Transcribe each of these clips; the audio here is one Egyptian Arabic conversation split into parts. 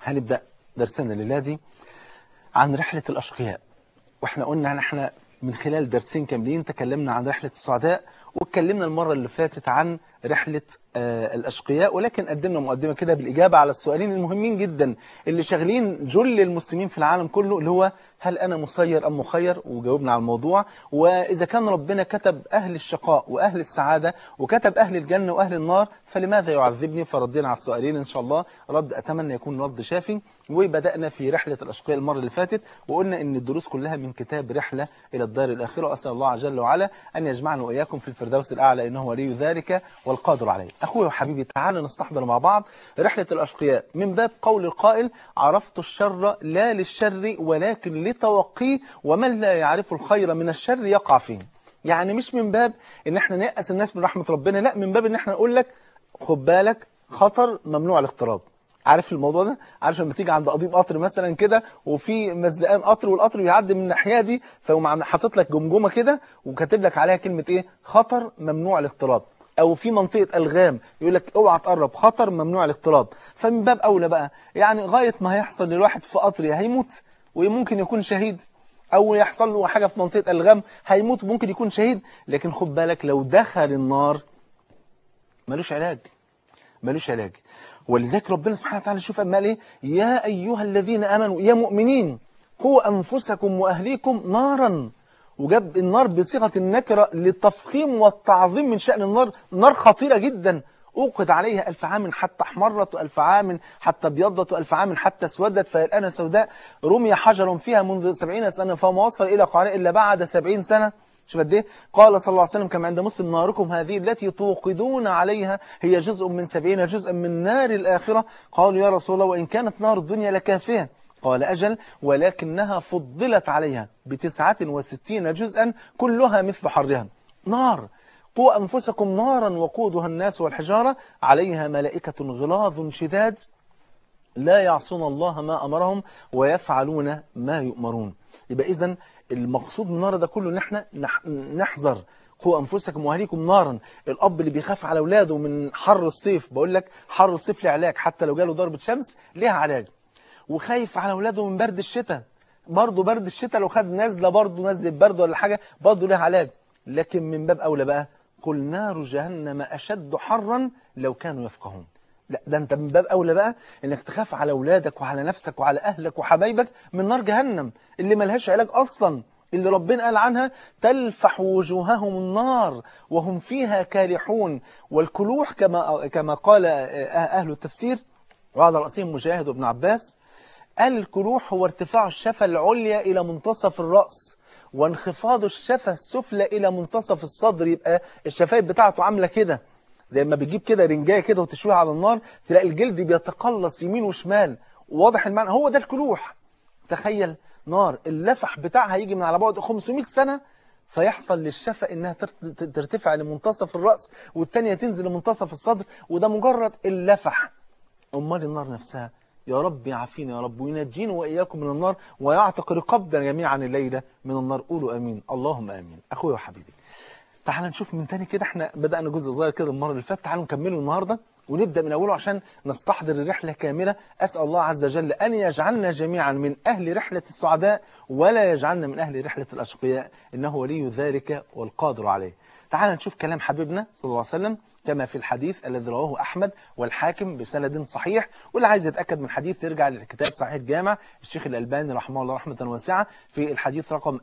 هنبدأ درسنا الليلة دي عن رحلة الأشقياء واحنا قلنا ان احنا من خلال درسين كاملين تكلمنا عن رحلة السعداء واتكلمنا المرة اللي فاتت عن رحلة آه الأشقياء ولكن قدمنا مقدمة كده بالإجابة على السؤالين المهمين جدا اللي شاغلين جل المسلمين في العالم كله اللي هو هل أنا مسير أم مخير وجاوبنا على الموضوع وإذا كان ربنا كتب أهل الشقاء وأهل السعادة وكتب أهل الجنة وأهل النار فلماذا يعذبني فردينا على السؤالين إن شاء الله رد أتمنى يكون رد شافي وبدأنا في رحلة الأشقياء المرة اللي فاتت وقلنا إن الدروس كلها من كتاب رحلة إلى الدار الآخرة وأسأل الله جل وعلا أن يجمعنا وإياكم في الفردوس الأعلى إنه ولي ذلك والقادر عليه أخوي وحبيبي تعالوا نستحضر مع بعض رحلة الأشقياء من باب قول القائل عرفت الشر لا للشر ولكن لتوقيه ومن لا يعرف الخير من الشر يقع فيه يعني مش من باب ان احنا نيأس الناس من رحمة ربنا لا من باب ان احنا نقول لك خد بالك خطر ممنوع الاقتراب عارف الموضوع ده عارف لما تيجي عند قضيب قطر مثلا كده وفي مزدقان قطر والقطر بيعدي من الناحيه دي فيقوم حاطط لك جمجمه كده وكاتب لك عليها كلمه ايه خطر ممنوع الاقتراب او في منطقه الغام يقول لك اوعى تقرب خطر ممنوع الاقتراب فمن باب اولى بقى يعني غايه ما هيحصل للواحد في قطر يا هيموت وممكن يكون شهيد او يحصل له حاجه في منطقه الغام هيموت وممكن يكون شهيد لكن خد بالك لو دخل النار ملوش علاج ملوش علاج ولذلك ربنا سبحانه وتعالى شوف أما قال إيه يا أيها الذين آمنوا يا مؤمنين قوا أنفسكم وأهليكم نارا وجاب النار بصيغة النكرة للتفخيم والتعظيم من شأن النار نار خطيرة جدا أوقد عليها ألف عام حتى احمرت وألف عام حتى ابيضت وألف عام حتى اسودت فهي الآن سوداء رمي حجر فيها منذ سبعين سنة فما وصل إلى قعر إلا بعد سبعين سنة شوف قد ايه قال صلى الله عليه وسلم كما عند مسلم ناركم هذه التي توقدون عليها هي جزء من سبعين جزءا من نار الآخرة قالوا يا رسول الله وإن كانت نار الدنيا لكافية قال أجل ولكنها فضلت عليها بتسعة وستين جزءا كلها مثل حرها نار قوا أنفسكم نارا وقودها الناس والحجارة عليها ملائكة غلاظ شداد لا يعصون الله ما أمرهم ويفعلون ما يؤمرون يبقى إذن المقصود من النار ده كله ان احنا نحذر قوا انفسكم واهليكم نارا الاب اللي بيخاف على اولاده من حر الصيف بقول لك حر الصيف له علاج حتى لو جاله ضربه شمس ليها علاج وخايف على اولاده من برد الشتاء برضه برد الشتاء لو خد نزله برضه نزله برد ولا حاجه برضه ليها علاج لكن من باب اولى بقى قل نار جهنم اشد حرا لو كانوا يفقهون لا ده انت من باب اولى بقى انك تخاف على اولادك وعلى نفسك وعلى اهلك وحبايبك من نار جهنم اللي ملهاش علاج اصلا اللي ربنا قال عنها تلفح وجوههم النار وهم فيها كالحون والكلوح كما كما قال اهل التفسير وعلى راسهم مجاهد وابن عباس قال الكلوح هو ارتفاع الشفه العليا الى منتصف الراس وانخفاض الشفه السفلى الى منتصف الصدر يبقى الشفايف بتاعته عامله كده زي ما بتجيب كده رنجايه كده وتشويها على النار تلاقي الجلد بيتقلص يمين وشمال واضح المعنى هو ده الكلوح تخيل نار اللفح بتاعها يجي من على بعد 500 سنة فيحصل للشفة انها ترتفع لمنتصف الرأس والتانية تنزل لمنتصف الصدر وده مجرد اللفح امال النار نفسها يا رب يعافينا يا رب وينجينا وإياكم من النار ويعتق رقابنا جميعا الليلة من النار قولوا أمين اللهم أمين أخوي وحبيبي تعال نشوف من تاني كده احنا بدأنا جزء صغير كده المرة اللي فاتت تعالوا نكمله النهاردة ونبدأ من أوله عشان نستحضر الرحلة كاملة أسأل الله عز وجل أن يجعلنا جميعا من أهل رحلة السعداء ولا يجعلنا من أهل رحلة الأشقياء إنه ولي ذلك والقادر عليه تعال نشوف كلام حبيبنا صلى الله عليه وسلم كما في الحديث الذي رواه أحمد والحاكم بسند صحيح واللي عايز يتأكد من حديث يرجع للكتاب صحيح الجامع الشيخ الألباني رحمه الله رحمة واسعة في الحديث رقم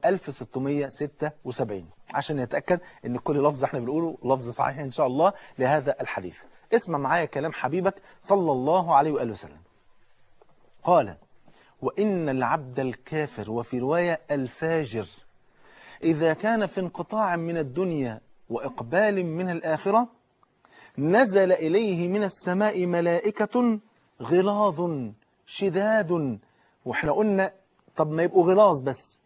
1676 عشان يتأكد ان كل لفظ احنا بنقوله لفظ صحيح ان شاء الله لهذا الحديث اسمع معايا كلام حبيبك صلى الله عليه وآله وسلم قال وإن العبد الكافر وفي رواية الفاجر إذا كان في انقطاع من الدنيا وإقبال من الآخرة نزل إليه من السماء ملائكة غلاظ شداد وإحنا قلنا طب ما يبقوا غلاظ بس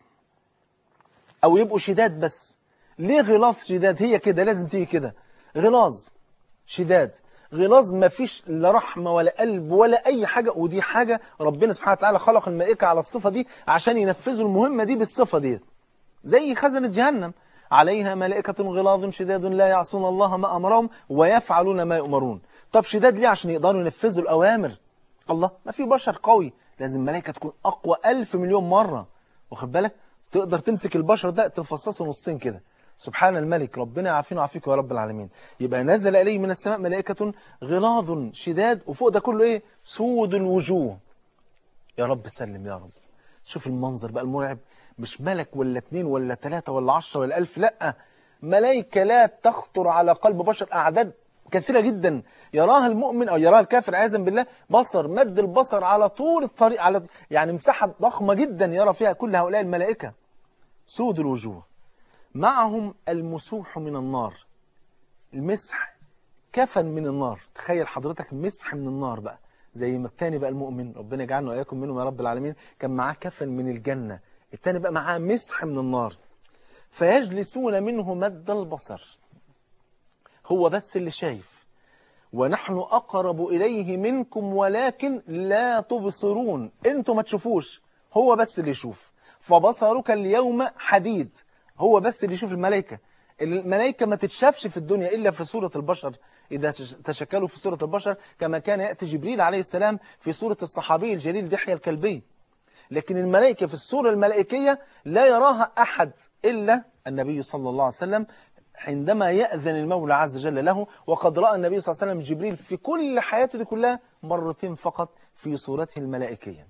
أو يبقوا شداد بس ليه غلاظ شداد هي كده لازم تيجي كده غلاظ شداد غلاظ ما فيش لا رحمة ولا قلب ولا أي حاجة ودي حاجة ربنا سبحانه وتعالى خلق الملائكة على الصفة دي عشان ينفذوا المهمة دي بالصفة دي زي خزنة جهنم عليها ملائكة غلاظ شداد لا يعصون الله ما أمرهم ويفعلون ما يؤمرون طب شداد ليه عشان يقدروا ينفذوا الأوامر الله ما في بشر قوي لازم ملائكة تكون أقوى ألف مليون مرة واخد بالك تقدر تمسك البشر ده تفصصه نصين كده سبحان الملك ربنا يعافينا ويعافيك يا رب العالمين يبقى نزل إليه من السماء ملائكة غلاظ شداد وفوق ده كله إيه سود الوجوه يا رب سلم يا رب شوف المنظر بقى المرعب مش ملك ولا اتنين ولا تلاتة ولا عشرة ولا ألف لأ ملائكة لا تخطر على قلب بشر أعداد كثيرة جدا يراها المؤمن أو يراها الكافر عياذا بالله بصر مد البصر على طول الطريق على يعني مساحة ضخمة جدا يرى فيها كل هؤلاء الملائكة سود الوجوه معهم المسوح من النار المسح كفن من النار تخيل حضرتك مسح من النار بقى زي ما التاني بقى المؤمن ربنا يجعلنا وإياكم منهم يا رب العالمين كان معاه كفن من الجنة التاني بقى معاه مسح من النار فيجلسون منه مد البصر هو بس اللي شايف ونحن أقرب إليه منكم ولكن لا تبصرون انتوا ما تشوفوش هو بس اللي يشوف فبصرك اليوم حديد هو بس اللي يشوف الملائكة الملائكة ما تتشافش في الدنيا إلا في صورة البشر إذا تشكلوا في صورة البشر كما كان يأتي جبريل عليه السلام في صورة الصحابي الجليل دحية الكلبي لكن الملائكة في الصورة الملائكية لا يراها أحد إلا النبي صلى الله عليه وسلم عندما يأذن المولى عز وجل له وقد رأى النبي صلى الله عليه وسلم جبريل في كل حياته دي كلها مرتين فقط في صورته الملائكية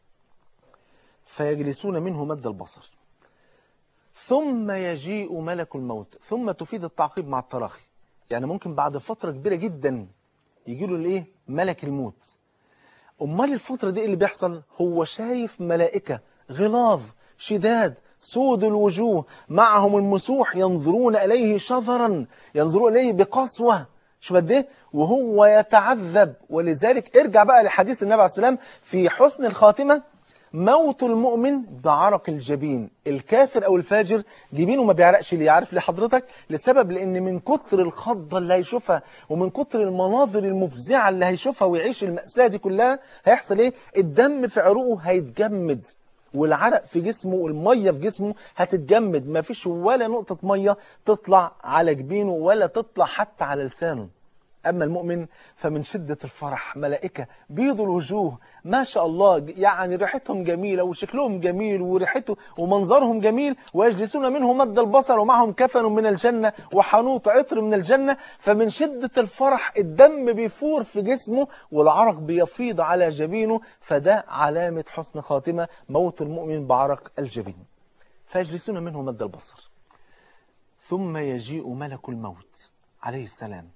فيجلسون منه مد البصر ثم يجيء ملك الموت ثم تفيد التعقيب مع التراخي يعني ممكن بعد فترة كبيرة جدا يجي له الايه ملك الموت امال الفترة دي اللي بيحصل هو شايف ملائكة غلاظ شداد سود الوجوه معهم المسوح ينظرون إليه شفرا ينظرون إليه بقسوة شو قد ايه وهو يتعذب ولذلك ارجع بقى لحديث النبي عليه السلام في حسن الخاتمة موت المؤمن بعرق الجبين الكافر أو الفاجر جبينه ما بيعرقش ليه عارف لحضرتك لسبب لأن من كتر الخضة اللي هيشوفها ومن كتر المناظر المفزعة اللي هيشوفها ويعيش المأساة دي كلها هيحصل ايه الدم في عروقه هيتجمد والعرق في جسمه والمية في جسمه هتتجمد ما فيش ولا نقطة مية تطلع على جبينه ولا تطلع حتى على لسانه أما المؤمن فمن شدة الفرح ملائكة بيض الوجوه ما شاء الله يعني ريحتهم جميلة وشكلهم جميل وريحته ومنظرهم جميل ويجلسون منه مد البصر ومعهم كفن من الجنة وحنوط عطر من الجنة فمن شدة الفرح الدم بيفور في جسمه والعرق بيفيض على جبينه فده علامة حسن خاتمة موت المؤمن بعرق الجبين فيجلسون منه مد البصر ثم يجيء ملك الموت عليه السلام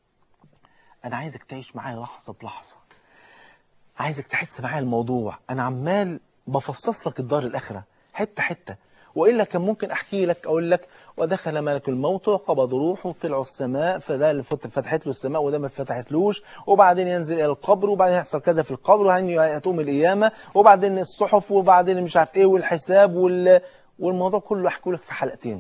أنا عايزك تعيش معايا لحظة بلحظة عايزك تحس معايا الموضوع أنا عمال بفصص لك الدار الآخرة حتة حتة وإلا كان ممكن أحكي لك أقول لك ودخل ملك الموت وقبض روحه وطلعوا السماء فده اللي فتحت له السماء وده ما فتحتلوش وبعدين ينزل إلى القبر وبعدين يحصل كذا في القبر وهتقوم القيامة وبعدين الصحف وبعدين مش عارف إيه والحساب وال... والموضوع كله أحكي لك في حلقتين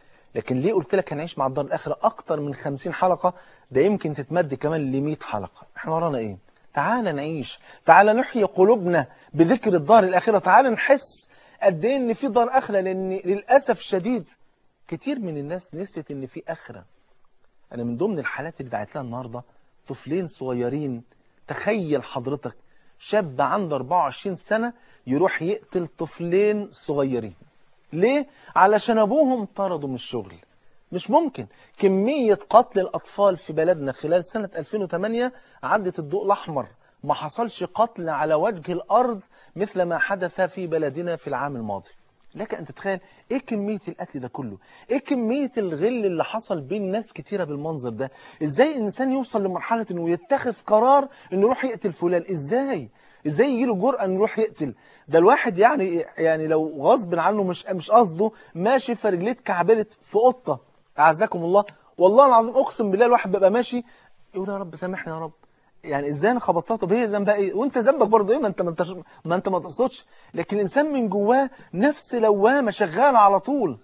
لكن ليه قلت لك هنعيش مع الدار الآخرة أكتر من 50 حلقة ده يمكن تتمد كمان ل 100 حلقة احنا ورانا ايه تعال نعيش تعال نحيي قلوبنا بذكر الدار الآخرة تعال نحس قد ايه ان في دار آخرة لأن للأسف الشديد كتير من الناس نسيت ان في آخرة أنا من ضمن الحالات اللي دعيت لها النهاردة طفلين صغيرين تخيل حضرتك شاب عنده 24 سنة يروح يقتل طفلين صغيرين ليه؟ علشان أبوهم طردوا من الشغل مش ممكن كمية قتل الأطفال في بلدنا خلال سنة 2008 عدت الضوء الأحمر ما حصلش قتل على وجه الأرض مثل ما حدث في بلدنا في العام الماضي لك أن تتخيل إيه كمية القتل ده كله إيه كمية الغل اللي حصل بين ناس كتيرة بالمنظر ده إزاي الإنسان يوصل لمرحلة أنه يتخذ قرار أنه يروح يقتل فلان إزاي ازاي يجي له جرأة انه يروح يقتل ده الواحد يعني يعني لو غصب عنه مش مش قصده ماشي فرجليه اتكعبلت في قطه اعزكم الله والله العظيم اقسم بالله الواحد بيبقى ماشي يقول يا رب سامحني يا رب يعني ازاي انا خبطتها طب هي ذنبها ايه وانت ذنبك برضه ايه ما انت ما انت ما انت ما تقصدش لكن الانسان من جواه نفس لوامه شغاله على طول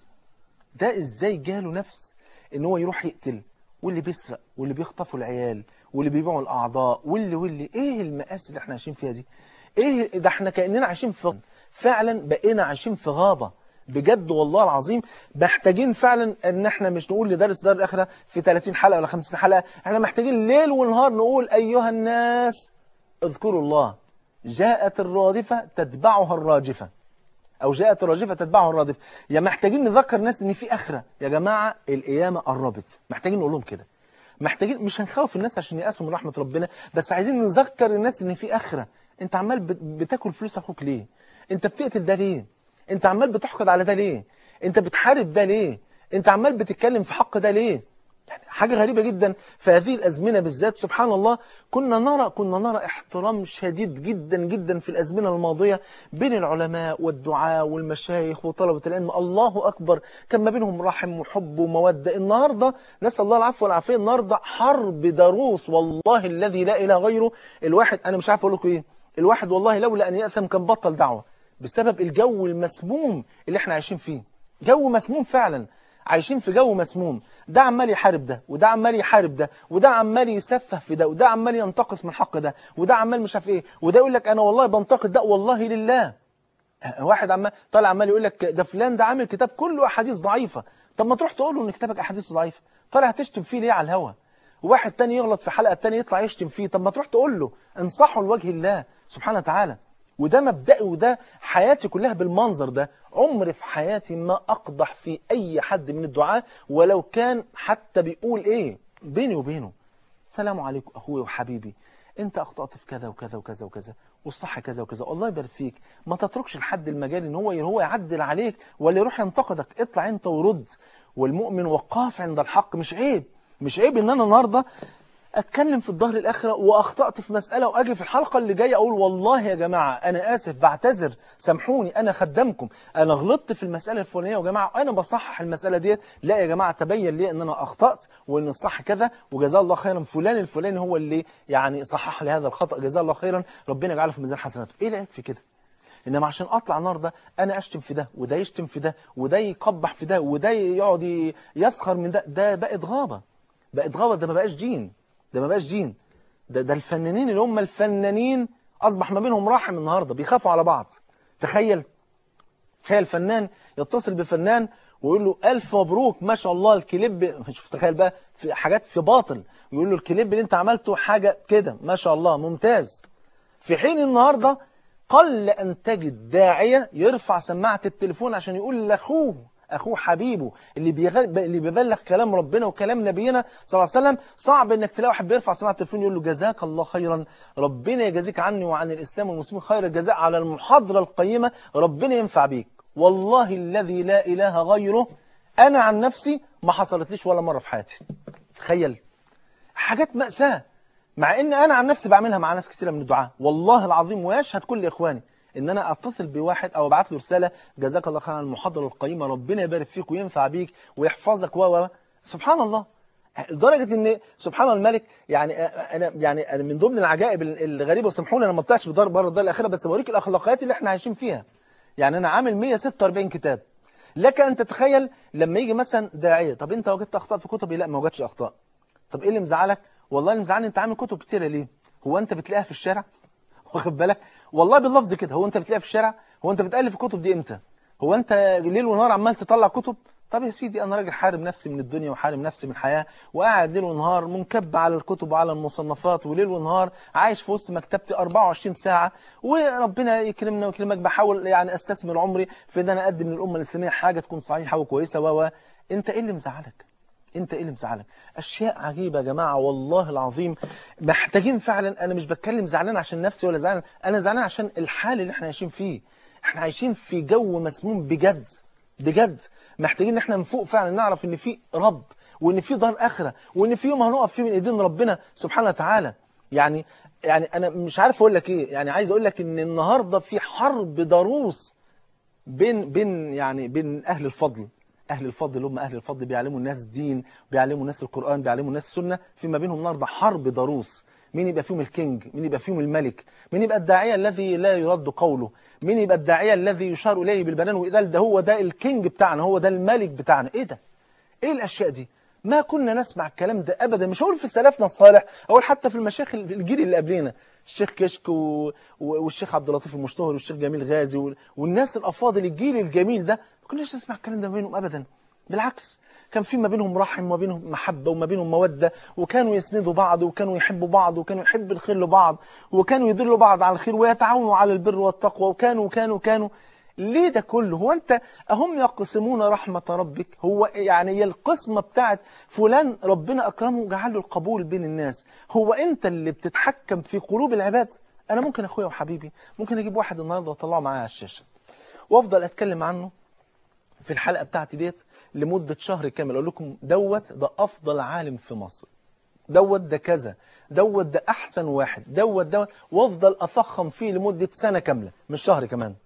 ده ازاي جاله نفس ان هو يروح يقتل واللي بيسرق واللي بيخطفوا العيال واللي بيبيعوا الاعضاء واللي واللي ايه المقاس اللي احنا عايشين فيها دي ايه ده احنا كاننا عايشين في فعلا بقينا عايشين في غابه بجد والله العظيم محتاجين فعلا ان احنا مش نقول لدرس دار الاخره في 30 حلقه ولا 50 حلقه احنا محتاجين ليل ونهار نقول ايها الناس اذكروا الله جاءت الرادفة تتبعها الراجفة أو جاءت الراجفة تتبعها الرادفة يا محتاجين نذكر الناس إن في آخرة يا جماعة القيامة قربت محتاجين نقول لهم كده محتاجين مش هنخوف الناس عشان يقاسوا من رحمة ربنا بس عايزين نذكر الناس إن في آخرة أنت عمال بت- بتاكل فلوس أخوك ليه أنت بتقتل ده ليه أنت عمال بتحقد على ده ليه أنت بتحارب ده ليه أنت عمال بتتكلم في حق ده ليه يعني حاجة غريبة جدا في هذه الأزمنة بالذات سبحان الله كنا نرى كنا نرى احترام شديد جدا جدا في الأزمنة الماضية بين العلماء والدعاء والمشايخ وطلبة العلم الله أكبر كان ما بينهم رحم وحب ومودة النهاردة نسأل الله العفو والعافية النهاردة حرب دروس والله الذي لا إله غيره الواحد أنا مش عارف أقول لكم إيه الواحد والله لولا أن يأثم كان بطل دعوة بسبب الجو المسموم اللي احنا عايشين فيه جو مسموم فعلا عايشين في جو مسموم ده عمال يحارب ده وده عمال يحارب ده وده عمال يسفه في ده وده عمال ينتقص من حق ده وده عمال مش عارف ايه وده يقول لك انا والله بنتقد ده والله لله واحد عمال طالع عمال يقول لك ده فلان ده عامل كتاب كله احاديث ضعيفه طب ما تروح تقول له ان كتابك احاديث ضعيفه طالع تشتم فيه ليه على الهوا وواحد تاني يغلط في حلقه التاني يطلع يشتم فيه طب ما تروح تقول له انصحه لوجه الله سبحانه وتعالى وده مبدئي وده حياتي كلها بالمنظر ده عمري في حياتي ما أقضح في أي حد من الدعاء ولو كان حتى بيقول إيه بيني وبينه السلام عليكم أخوي وحبيبي أنت أخطأت في كذا وكذا وكذا وكذا والصح كذا وكذا الله يبارك فيك ما تتركش لحد المجال إن هو هو يعدل عليك ولا يروح ينتقدك اطلع أنت ورد والمؤمن وقاف عند الحق مش عيب مش عيب إن أنا النهاردة اتكلم في الظهر الاخره واخطات في مساله واجي في الحلقه اللي جايه اقول والله يا جماعه انا اسف بعتذر سامحوني انا خدمكم انا غلطت في المساله الفلانيه يا جماعه انا بصحح المساله ديت لا يا جماعه تبين لي ان انا اخطات وان الصح كذا وجزاه الله خيرا فلان الفلاني هو اللي يعني صحح لي هذا الخطا جزاه الله خيرا ربنا يجعله في ميزان حسناته ايه العيب في كده انما عشان اطلع النهارده انا اشتم في ده وده يشتم في ده وده يقبح في ده وده يقعد ي- يسخر من ده ده بقت غابه بقت غابه ده ما بقاش دين ده ما بقاش دين ده ده الفنانين اللي هم الفنانين اصبح ما بينهم رحم النهارده بيخافوا على بعض تخيل تخيل فنان يتصل بفنان ويقول له ألف مبروك ما شاء الله الكليب شوف تخيل بقى في حاجات في باطل ويقول له الكليب اللي انت عملته حاجة كده ما شاء الله ممتاز في حين النهاردة قل أن تجد داعية يرفع سماعة التليفون عشان يقول لأخوه أخوه حبيبه اللي بيغل... اللي بيبلغ كلام ربنا وكلام نبينا صلى الله عليه وسلم صعب انك تلاقي واحد بيرفع سماعة التليفون يقول له جزاك الله خيرا ربنا يجازيك عني وعن الإسلام والمسلمين خير الجزاء على المحاضرة القيمة ربنا ينفع بيك والله الذي لا إله غيره أنا عن نفسي ما حصلتليش ولا مرة في حياتي تخيل حاجات مأساة مع ان انا عن نفسي بعملها مع ناس كثيره من الدعاء والله العظيم ويشهد كل اخواني ان انا اتصل بواحد او ابعت له رساله جزاك الله خيرا عن المحاضره القيمه ربنا يبارك فيك وينفع بيك ويحفظك و و سبحان الله لدرجه ان سبحان الملك يعني انا يعني أنا من ضمن العجائب الغريبه وسامحوني انا ما طلعتش بضرب بره الدار الاخيره بس بوريك الاخلاقيات اللي احنا عايشين فيها يعني انا عامل 146 كتاب لك ان تتخيل لما يجي مثلا داعيه طب انت وجدت اخطاء في كتبي لا ما وجدتش اخطاء طب ايه اللي مزعلك والله اللي مزعلني انت عامل كتب كتيره ليه هو انت بتلاقيها في الشارع واخد بالك والله باللفظ كده هو انت بتلاقيها في الشارع هو انت بتالف الكتب دي امتى هو انت ليل ونهار عمال تطلع كتب طب يا سيدي انا راجل حارم نفسي من الدنيا وحارم نفسي من الحياه وقاعد ليل ونهار منكب على الكتب وعلى المصنفات وليل ونهار عايش في وسط مكتبتي 24 ساعه وربنا يكرمنا ويكرمك بحاول يعني استثمر عمري في ان انا اقدم للامه الاسلاميه حاجه تكون صحيحه وكويسه و انت ايه اللي مزعلك انت ايه اللي مزعلك اشياء عجيبه يا جماعه والله العظيم محتاجين فعلا انا مش بتكلم زعلان عشان نفسي ولا زعلان انا زعلان عشان الحال اللي احنا عايشين فيه احنا عايشين في جو مسموم بجد بجد محتاجين ان احنا نفوق فعلا نعرف ان في رب وان في دار اخره وان في يوم هنقف فيه من ايدين ربنا سبحانه وتعالى يعني يعني انا مش عارف اقول لك ايه يعني عايز اقول لك ان النهارده في حرب ضروس بين بين يعني بين اهل الفضل أهل الفضل اللي هم أهل الفضل بيعلموا الناس الدين بيعلموا الناس القرآن بيعلموا الناس السنة فيما بينهم النهارده حرب ضروس مين يبقى فيهم الكينج مين يبقى فيهم الملك مين يبقى الداعية الذي لا يرد قوله مين يبقى الداعية الذي يشار إليه بالبنان وإذا ده هو ده الكينج بتاعنا هو ده الملك بتاعنا إيه ده إيه الأشياء دي ما كنا نسمع الكلام ده أبدا مش هقول في سلفنا الصالح أقول حتى في المشايخ الجيل اللي قبلنا الشيخ كشك و... والشيخ عبد اللطيف المشتهر والشيخ جميل غازي و... والناس الأفاضل الجيل الجميل ده ما كناش نسمع الكلام ده بينهم أبدا بالعكس كان في ما بينهم رحم وما بينهم محبة وما بينهم مودة وكانوا يسندوا بعض وكانوا يحبوا بعض وكانوا يحبوا الخير لبعض وكانوا يدلوا بعض على الخير ويتعاونوا على البر والتقوى وكانوا وكانوا وكانوا ليه ده كله هو انت اهم يقسمون رحمة ربك هو يعني هي القسمة بتاعت فلان ربنا اكرمه وجعل له القبول بين الناس هو انت اللي بتتحكم في قلوب العباد انا ممكن اخويا وحبيبي ممكن اجيب واحد النهارده واطلعه معايا على الشاشة وافضل اتكلم عنه في الحلقة بتاعتي ديت لمدة شهر كامل اقول لكم دوت ده افضل عالم في مصر دوت ده كذا دوت ده احسن واحد دوت دوت وافضل افخم فيه لمدة سنة كاملة مش شهر كمان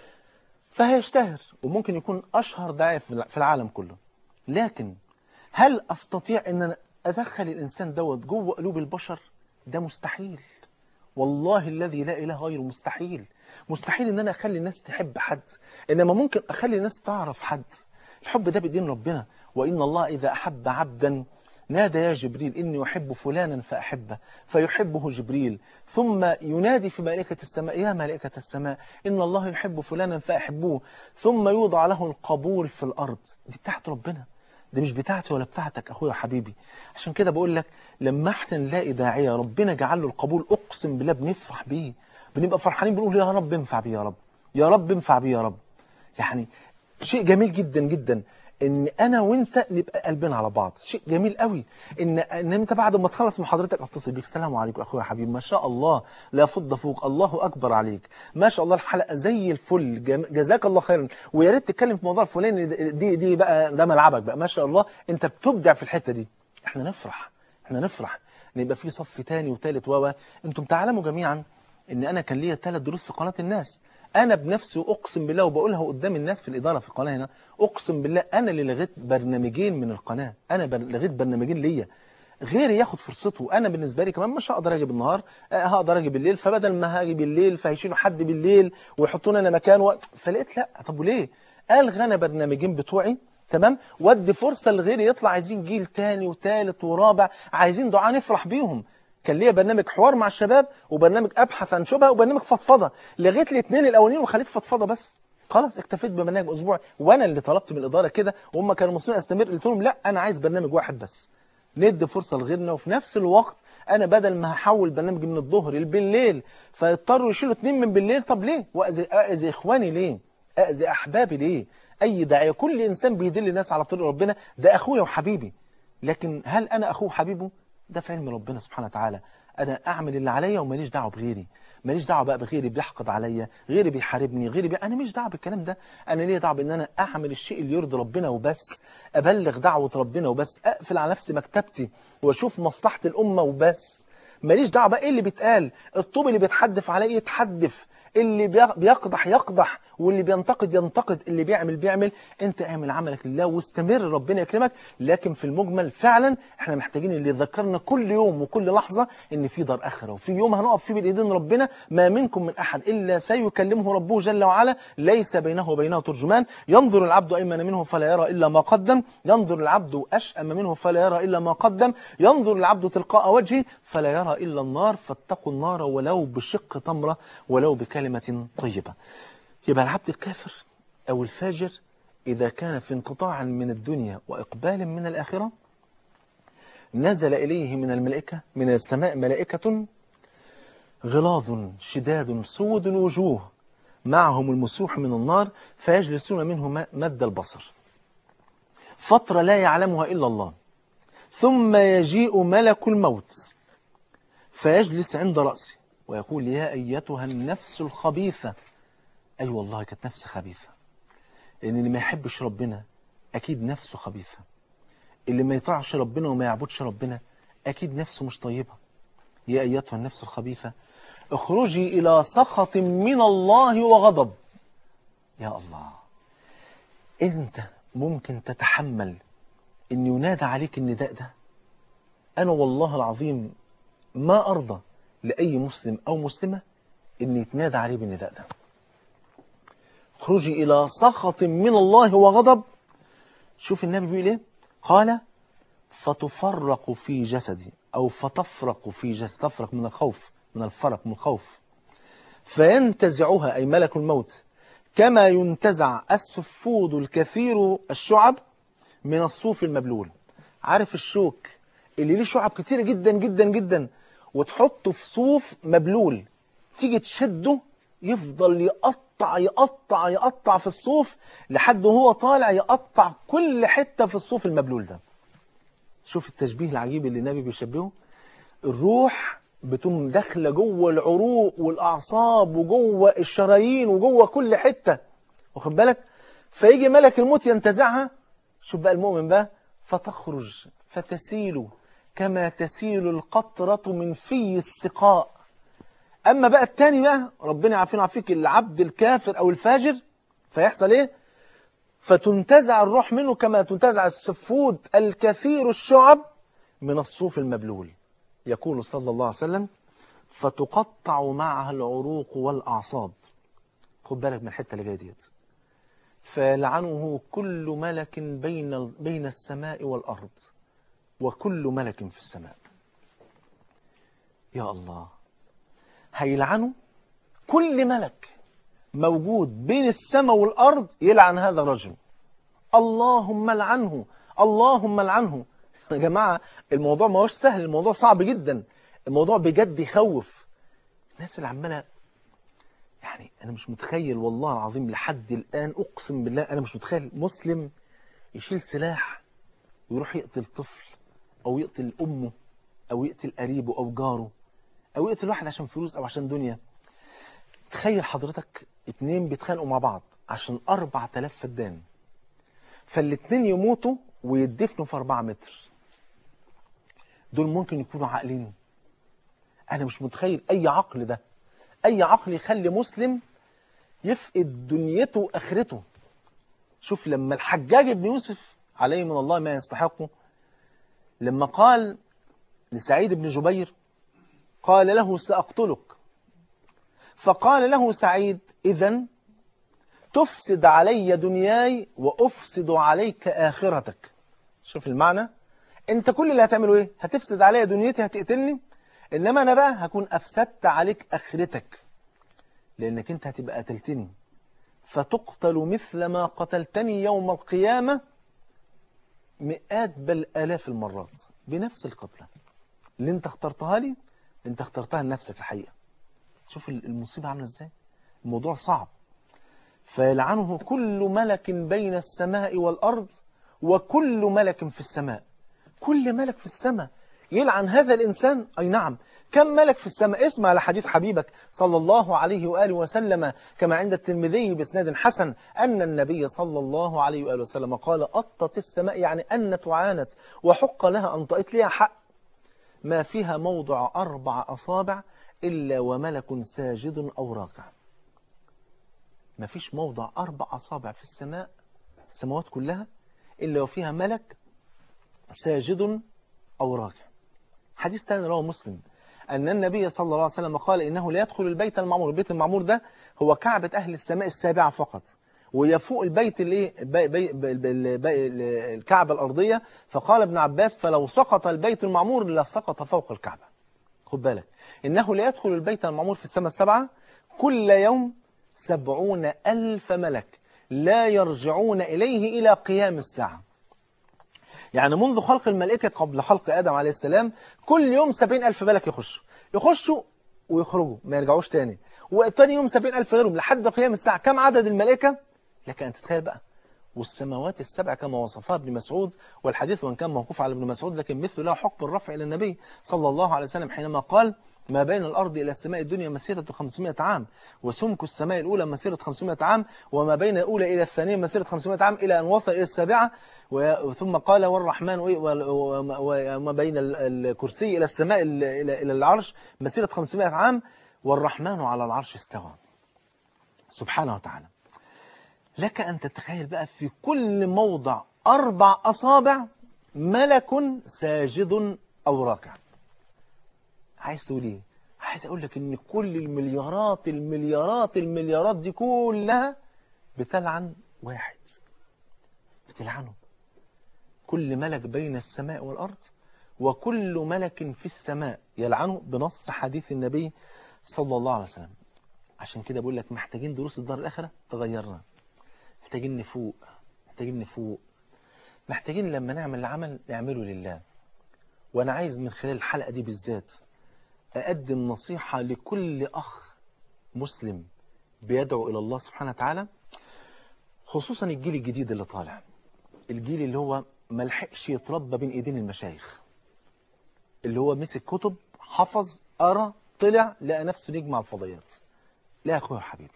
فهيشتهر وممكن يكون أشهر داعية في العالم كله لكن هل أستطيع أن أنا أدخل الإنسان دوت جوه قلوب البشر ده مستحيل والله الذي لا إله غيره مستحيل مستحيل أن أنا أخلي الناس تحب حد إنما ممكن أخلي الناس تعرف حد الحب ده بدين ربنا وإن الله إذا أحب عبدا نادى يا جبريل إني أحب فلانا فأحبه فيحبه جبريل ثم ينادي في ملائكة السماء يا ملائكة السماء إن الله يحب فلانا فأحبوه ثم يوضع له القبول في الأرض دي بتاعت ربنا دي مش بتاعتي ولا بتاعتك أخويا وحبيبي عشان كده بقول لك لما احنا نلاقي داعية ربنا جعل له القبول أقسم بالله بنفرح بيه بنبقى فرحانين بنقول يا رب انفع بيه يا رب يا رب انفع بيه يا رب يعني شيء جميل جدا جدا ان انا وانت نبقى قلبنا على بعض شيء جميل قوي ان ان انت بعد ما تخلص محاضرتك اتصل بيك السلام عليكم اخويا حبيبي ما شاء الله لا فض فوق الله اكبر عليك ما شاء الله الحلقه زي الفل جزاك الله خيرا ويا ريت تتكلم في موضوع الفلاني دي دي بقى ده ملعبك بقى ما شاء الله انت بتبدع في الحته دي احنا نفرح احنا نفرح نبقى في صف ثاني وثالث و انتم تعلموا جميعا ان انا كان ليا ثلاث دروس في قناه الناس أنا بنفسي أقسم بالله وبقولها قدام الناس في الإدارة في القناة هنا أقسم بالله أنا اللي لغيت برنامجين من القناة أنا لغيت برنامجين ليا غيري ياخد فرصته أنا بالنسبة لي كمان مش هقدر أجي بالنهار هقدر أجي بالليل فبدل ما هاجي بالليل فهيشيلوا حد بالليل ويحطوني أنا مكان و... فلقيت لا طب وليه ألغى أنا برنامجين بتوعي تمام ودي فرصة لغيري يطلع عايزين جيل تاني وتالت ورابع عايزين دعاء نفرح بيهم كان ليا برنامج حوار مع الشباب وبرنامج ابحث عن شبهه وبرنامج فضفضه لغيت الاثنين الاولانيين وخليت فضفضه بس خلاص اكتفيت ببرنامج اسبوع وانا اللي طلبت من الاداره كده وهم كانوا مصرين استمر قلت لهم لا انا عايز برنامج واحد بس ندي فرصه لغيرنا وفي نفس الوقت انا بدل ما هحول برنامج من الظهر بالليل فيضطروا يشيلوا اثنين من بالليل طب ليه واذي اذي اخواني ليه اذي احبابي ليه اي داعيه كل انسان بيدل الناس على طريق ربنا ده اخويا وحبيبي لكن هل انا اخوه وحبيبه ده في علم ربنا سبحانه وتعالى أنا أعمل اللي عليا وماليش دعوه بغيري ماليش دعوه بقى بغيري بيحقد عليا غيري بيحاربني غيري بي... أنا مش دعوه بالكلام ده أنا ليه دعوه بأن أنا أعمل الشيء اللي يرضي ربنا وبس أبلغ دعوة ربنا وبس أقفل على نفسي مكتبتي وأشوف مصلحة الأمة وبس ماليش دعوه بقى إيه اللي بيتقال الطوب اللي بيتحدف عليا يتحدف اللي بيقضح يقضح واللي بينتقد ينتقد اللي بيعمل بيعمل انت اعمل عملك لله واستمر ربنا يكرمك لكن في المجمل فعلا احنا محتاجين اللي يذكرنا كل يوم وكل لحظة ان في دار اخره وفي يوم هنقف فيه بالايدين ربنا ما منكم من احد الا سيكلمه ربه جل وعلا ليس بينه وبينه ترجمان ينظر العبد ايمن منه فلا يرى الا ما قدم ينظر العبد اشأم منه فلا يرى الا ما قدم ينظر العبد تلقاء وجهه فلا يرى الا النار فاتقوا النار ولو بشق تمره ولو بكلمة طيبة يبقى العبد الكافر أو الفاجر إذا كان في انقطاع من الدنيا وإقبال من الآخرة نزل إليه من الملائكة من السماء ملائكة غلاظ شداد سود الوجوه معهم المسوح من النار فيجلسون منه مد البصر فترة لا يعلمها إلا الله ثم يجيء ملك الموت فيجلس عند رأسه ويقول يا أيتها النفس الخبيثة أي أيوة والله كانت نفس خبيثة لأن اللي ما يحبش ربنا أكيد نفسه خبيثة اللي ما يطيعش ربنا وما يعبدش ربنا أكيد نفسه مش طيبة يا أيتها النفس الخبيثة اخرجي إلى سخط من الله وغضب يا الله أنت ممكن تتحمل أن ينادى عليك النداء ده أنا والله العظيم ما أرضى لأي مسلم أو مسلمة أن يتنادى عليه بالنداء ده اخرجي إلى سخط من الله وغضب شوف النبي بيقول إيه قال فتفرق في جسدي أو فتفرق في جسد تفرق من الخوف من الفرق من الخوف فينتزعها أي ملك الموت كما ينتزع السفود الكثير الشعب من الصوف المبلول عارف الشوك اللي ليه شعب كتيرة جدا جدا جدا وتحطه في صوف مبلول تيجي تشده يفضل يقطع يقطع يقطع في الصوف لحد وهو طالع يقطع كل حتة في الصوف المبلول ده شوف التشبيه العجيب اللي النبي بيشبهه الروح بتقوم داخله جوه العروق والاعصاب وجوه الشرايين وجوه كل حته واخد بالك فيجي ملك الموت ينتزعها شوف بقى المؤمن بقى فتخرج فتسيل كما تسيل القطرة من في السقاء أما بقى التاني بقى ربنا يعافينا ويعافيك العبد الكافر أو الفاجر فيحصل إيه فتنتزع الروح منه كما تنتزع السفود الكثير الشعب من الصوف المبلول يقول صلى الله عليه وسلم فتقطع معها العروق والأعصاب خد بالك من الحتة اللي جايه ديت فيلعنه كل ملك بين بين السماء والأرض وكل ملك في السماء يا الله هيلعنه كل ملك موجود بين السماء والأرض يلعن هذا الرجل اللهم لعنه اللهم لعنه يا جماعة الموضوع ما هوش سهل الموضوع صعب جدا الموضوع بجد يخوف الناس اللي عمالة يعني أنا مش متخيل والله العظيم لحد الآن أقسم بالله أنا مش متخيل مسلم يشيل سلاح ويروح يقتل طفل أو يقتل أمه أو يقتل قريبه أو جاره أو يقتل واحد عشان فلوس أو عشان دنيا تخيل حضرتك اتنين بيتخانقوا مع بعض عشان أربع تلاف فدان فالاتنين يموتوا ويدفنوا في أربعة متر دول ممكن يكونوا عاقلين أنا مش متخيل أي عقل ده أي عقل يخلي مسلم يفقد دنيته وآخرته شوف لما الحجاج بن يوسف عليه من الله ما يستحقه لما قال لسعيد بن جبير قال له سأقتلك فقال له سعيد إذا تفسد علي دنياي وأفسد عليك آخرتك شوف المعنى انت كل اللي هتعمله ايه هتفسد عليا دنيتي هتقتلني انما انا بقى هكون افسدت عليك اخرتك لانك انت هتبقى قتلتني فتقتل مثل ما قتلتني يوم القيامة مئات بل آلاف المرات بنفس القتلة اللي انت اخترتها لي انت اخترتها لنفسك الحقيقة شوف المصيبة عاملة ازاي الموضوع صعب فيلعنه كل ملك بين السماء والأرض وكل ملك في السماء كل ملك في السماء يلعن هذا الإنسان أي نعم كم ملك في السماء اسمع على حديث حبيبك صلى الله عليه وآله وسلم كما عند الترمذي بإسناد حسن أن النبي صلى الله عليه وآله وسلم قال أطت السماء يعني أن تعانت وحق لها أن طئت لها حق ما فيها موضع أربع أصابع إلا وملك ساجد أو راكع ما فيش موضع أربع أصابع في السماء السماوات كلها إلا وفيها ملك ساجد أو راكع حديث ثاني رواه مسلم أن النبي صلى الله عليه وسلم قال إنه لا يدخل البيت المعمور البيت المعمور ده هو كعبة أهل السماء السابعة فقط ويفوق البيت الايه بي بي بي بي الكعبة الأرضية فقال ابن عباس فلو سقط البيت المعمور لسقط فوق الكعبة خد بالك إنه لا يدخل البيت المعمور في السماء السبعة كل يوم سبعون ألف ملك لا يرجعون إليه إلى قيام الساعة يعني منذ خلق الملائكة قبل خلق آدم عليه السلام كل يوم سبعين ألف ملك يخشوا يخشوا ويخرجوا ما يرجعوش تاني وتاني يوم سبعين ألف غيرهم لحد قيام الساعة كم عدد الملائكة لك أن تتخيل بقى والسماوات السبع كما وصفها ابن مسعود والحديث وان كان موقوف على ابن مسعود لكن مثل له حكم الرفع إلى النبي صلى الله عليه وسلم حينما قال ما بين الأرض إلى السماء الدنيا مسيرة 500 عام وسمك السماء الأولى مسيرة 500 عام وما بين الأولى إلى الثانية مسيرة 500 عام إلى أن وصل إلى السابعة ثم قال والرحمن وما بين الكرسي إلى السماء إلى العرش مسيرة 500 عام والرحمن على العرش استوى سبحانه وتعالى لك أن تتخيل بقى في كل موضع أربع أصابع ملك ساجد أو راكع عايز تقول ايه عايز اقول لك ان كل المليارات المليارات المليارات دي كلها بتلعن واحد بتلعنه كل ملك بين السماء والارض وكل ملك في السماء يلعنه بنص حديث النبي صلى الله عليه وسلم عشان كده بقول لك محتاجين دروس الدار الاخره تغيرنا محتاجين نفوق محتاجين نفوق محتاجين لما نعمل العمل نعمله لله وأنا عايز من خلال الحلقة دي بالذات أقدم نصيحة لكل أخ مسلم بيدعو إلى الله سبحانه وتعالى خصوصا الجيل الجديد اللي طالع الجيل اللي هو ملحقش يتربى بين ايدين المشايخ اللي هو مسك كتب حفظ قرا طلع لقى نفسه نجم على الفضائيات لا يا اخويا وحبيبي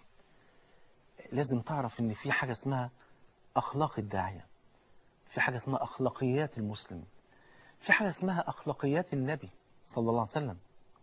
لازم تعرف ان في حاجه اسمها اخلاق الداعيه في حاجه اسمها اخلاقيات المسلم في حاجه اسمها اخلاقيات النبي صلى الله عليه وسلم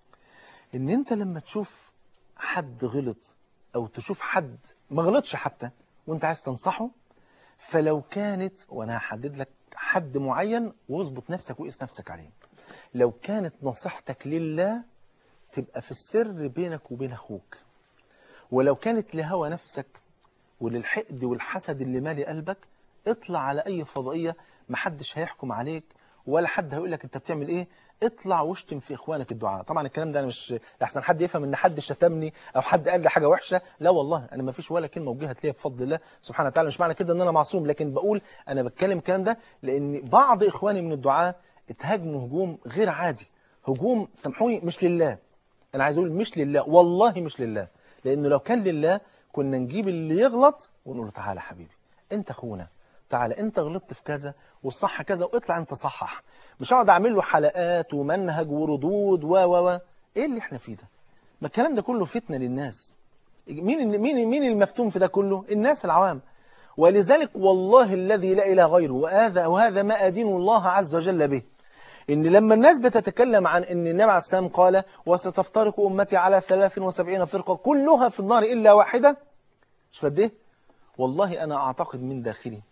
ان انت لما تشوف حد غلط او تشوف حد ما غلطش حتى وانت عايز تنصحه فلو كانت وانا هحدد لك حد معين واظبط نفسك وقيس نفسك عليه لو كانت نصيحتك لله تبقى في السر بينك وبين اخوك ولو كانت لهوى نفسك وللحقد والحسد اللي مالي قلبك اطلع على اي فضائيه محدش هيحكم عليك ولا حد هيقول لك انت بتعمل ايه اطلع واشتم في اخوانك الدعاء طبعا الكلام ده انا مش احسن حد يفهم ان حد شتمني او حد قال لي حاجه وحشه لا والله انا ما فيش ولا كلمه وجهت ليا بفضل الله سبحانه وتعالى مش معنى كده ان انا معصوم لكن بقول انا بتكلم الكلام ده لان بعض اخواني من الدعاء اتهاجموا هجوم غير عادي هجوم سامحوني مش لله انا عايز اقول مش لله والله مش لله لانه لو كان لله كنا نجيب اللي يغلط ونقول له تعالى حبيبي انت اخونا تعالى انت غلطت في كذا والصح كذا واطلع انت صحح مش هقعد اعمل له حلقات ومنهج وردود و و و ايه اللي احنا فيه ده ما الكلام ده كله فتنه للناس مين مين مين المفتون في ده كله الناس العوام ولذلك والله الذي لا اله غيره وهذا وهذا ما ادين الله عز وجل به ان لما الناس بتتكلم عن ان النبي عليه السلام قال وستفترق امتي على 73 فرقه كلها في النار الا واحده مش قد ايه والله انا اعتقد من داخلي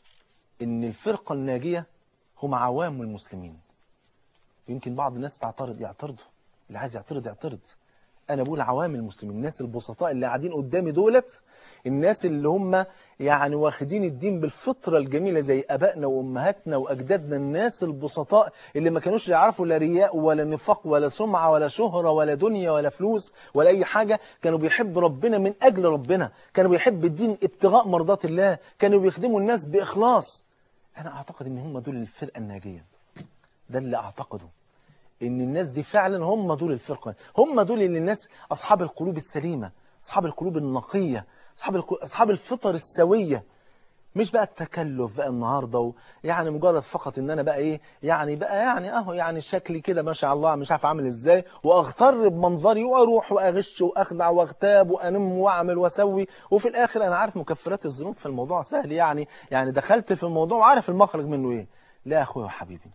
ان الفرقه الناجيه هم عوام المسلمين يمكن بعض الناس تعترض يعترضوا اللي عايز يعترض يعترض انا بقول عوام المسلمين الناس البسطاء اللي قاعدين قدامي دولت الناس اللي هم يعني واخدين الدين بالفطره الجميله زي ابائنا وامهاتنا واجدادنا الناس البسطاء اللي ما كانوش يعرفوا لا رياء ولا نفاق ولا سمعه ولا شهره ولا دنيا ولا فلوس ولا اي حاجه كانوا بيحبوا ربنا من اجل ربنا كانوا بيحبوا الدين ابتغاء مرضات الله كانوا بيخدموا الناس باخلاص انا اعتقد ان هم دول الفرقه الناجيه ده اللي اعتقده ان الناس دي فعلا هم دول الفرقه هم دول اللي الناس اصحاب القلوب السليمه اصحاب القلوب النقيه اصحاب الك... اصحاب الفطر السويه مش بقى التكلف بقى النهارده و... يعني مجرد فقط ان انا بقى ايه يعني بقى يعني اهو يعني شكلي كده ما شاء الله مش عارف اعمل ازاي واغتر بمنظري واروح واغش واخدع واغتاب وانم واعمل واسوي وفي الاخر انا عارف مكفرات الذنوب في الموضوع سهل يعني يعني دخلت في الموضوع وعارف المخرج منه ايه لا يا اخويا وحبيبي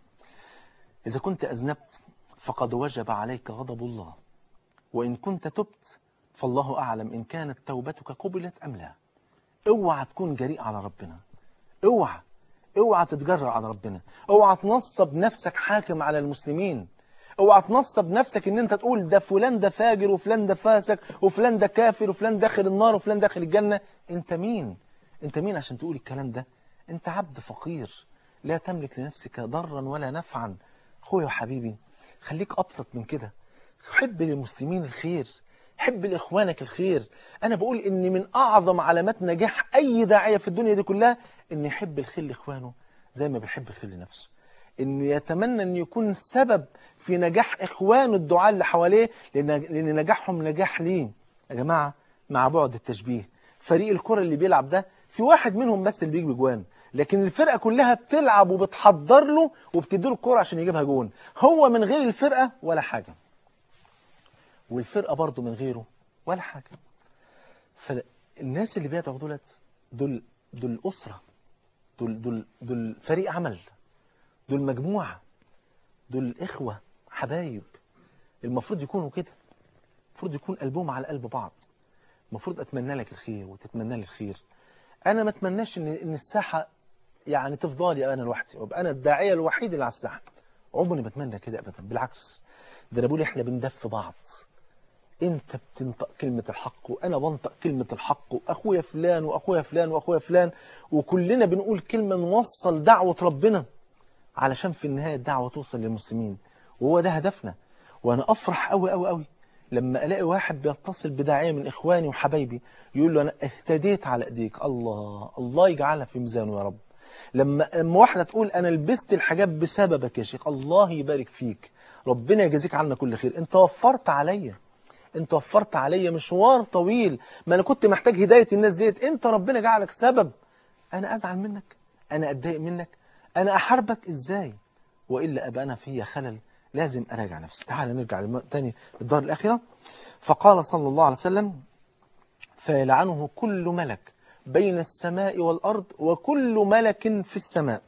إذا كنت أذنبت فقد وجب عليك غضب الله وإن كنت تبت فالله أعلم إن كانت توبتك قبلت أم لا اوعى تكون جريء على ربنا اوعى اوعى تتجرأ على ربنا اوعى تنصب نفسك حاكم على المسلمين اوعى تنصب نفسك ان انت تقول ده فلان ده فاجر وفلان ده فاسق وفلان ده كافر وفلان داخل النار وفلان داخل الجنة انت مين انت مين عشان تقول الكلام ده انت عبد فقير لا تملك لنفسك ضرا ولا نفعا اخويا وحبيبي خليك ابسط من كده حب للمسلمين الخير حب لاخوانك الخير انا بقول ان من اعظم علامات نجاح اي داعيه في الدنيا دي كلها ان يحب الخير لاخوانه زي ما بيحب الخير لنفسه انه يتمنى ان يكون سبب في نجاح اخوانه الدعاء اللي حواليه لان لان نجاحهم نجاح ليه يا جماعه مع بعد التشبيه فريق الكره اللي بيلعب ده في واحد منهم بس اللي بيجيب جوان لكن الفرقه كلها بتلعب وبتحضر له وبتديله الكره عشان يجيبها جون هو من غير الفرقه ولا حاجه والفرقه برضه من غيره ولا حاجه فالناس اللي بيدعوا دولت دول دول اسره دول دول دول فريق عمل دول مجموعه دول اخوه حبايب المفروض يكونوا كده المفروض يكون قلبهم على قلب بعض المفروض اتمنى لك الخير وتتمنى لي الخير انا ما اتمناش ان ان الساحه يعني تفضلي انا لوحدي وابقى انا الداعيه الوحيد اللي على الساحه عمري ما اتمنى كده ابدا بالعكس ده انا بقول احنا بندف بعض انت بتنطق كلمه الحق وانا بنطق كلمه الحق واخويا فلان واخويا فلان واخويا فلان وكلنا بنقول كلمه نوصل دعوه ربنا علشان في النهايه الدعوه توصل للمسلمين وهو ده هدفنا وانا افرح قوي قوي قوي لما الاقي واحد بيتصل بداعيه من اخواني وحبايبي يقول له انا اهتديت على ايديك الله الله يجعلها في ميزانه يا رب لما لما واحدة تقول أنا لبست الحجاب بسببك يا شيخ الله يبارك فيك ربنا يجازيك عنا كل خير أنت وفرت عليا أنت وفرت عليا مشوار طويل ما أنا كنت محتاج هداية الناس ديت أنت ربنا جعلك سبب أنا أزعل منك أنا أتضايق منك أنا أحاربك إزاي وإلا أبقى أنا فيا خلل لازم أراجع نفسي تعال نرجع للم- تاني الدار الآخرة فقال صلى الله عليه وسلم فيلعنه كل ملك بين السماء والأرض وكل ملك في السماء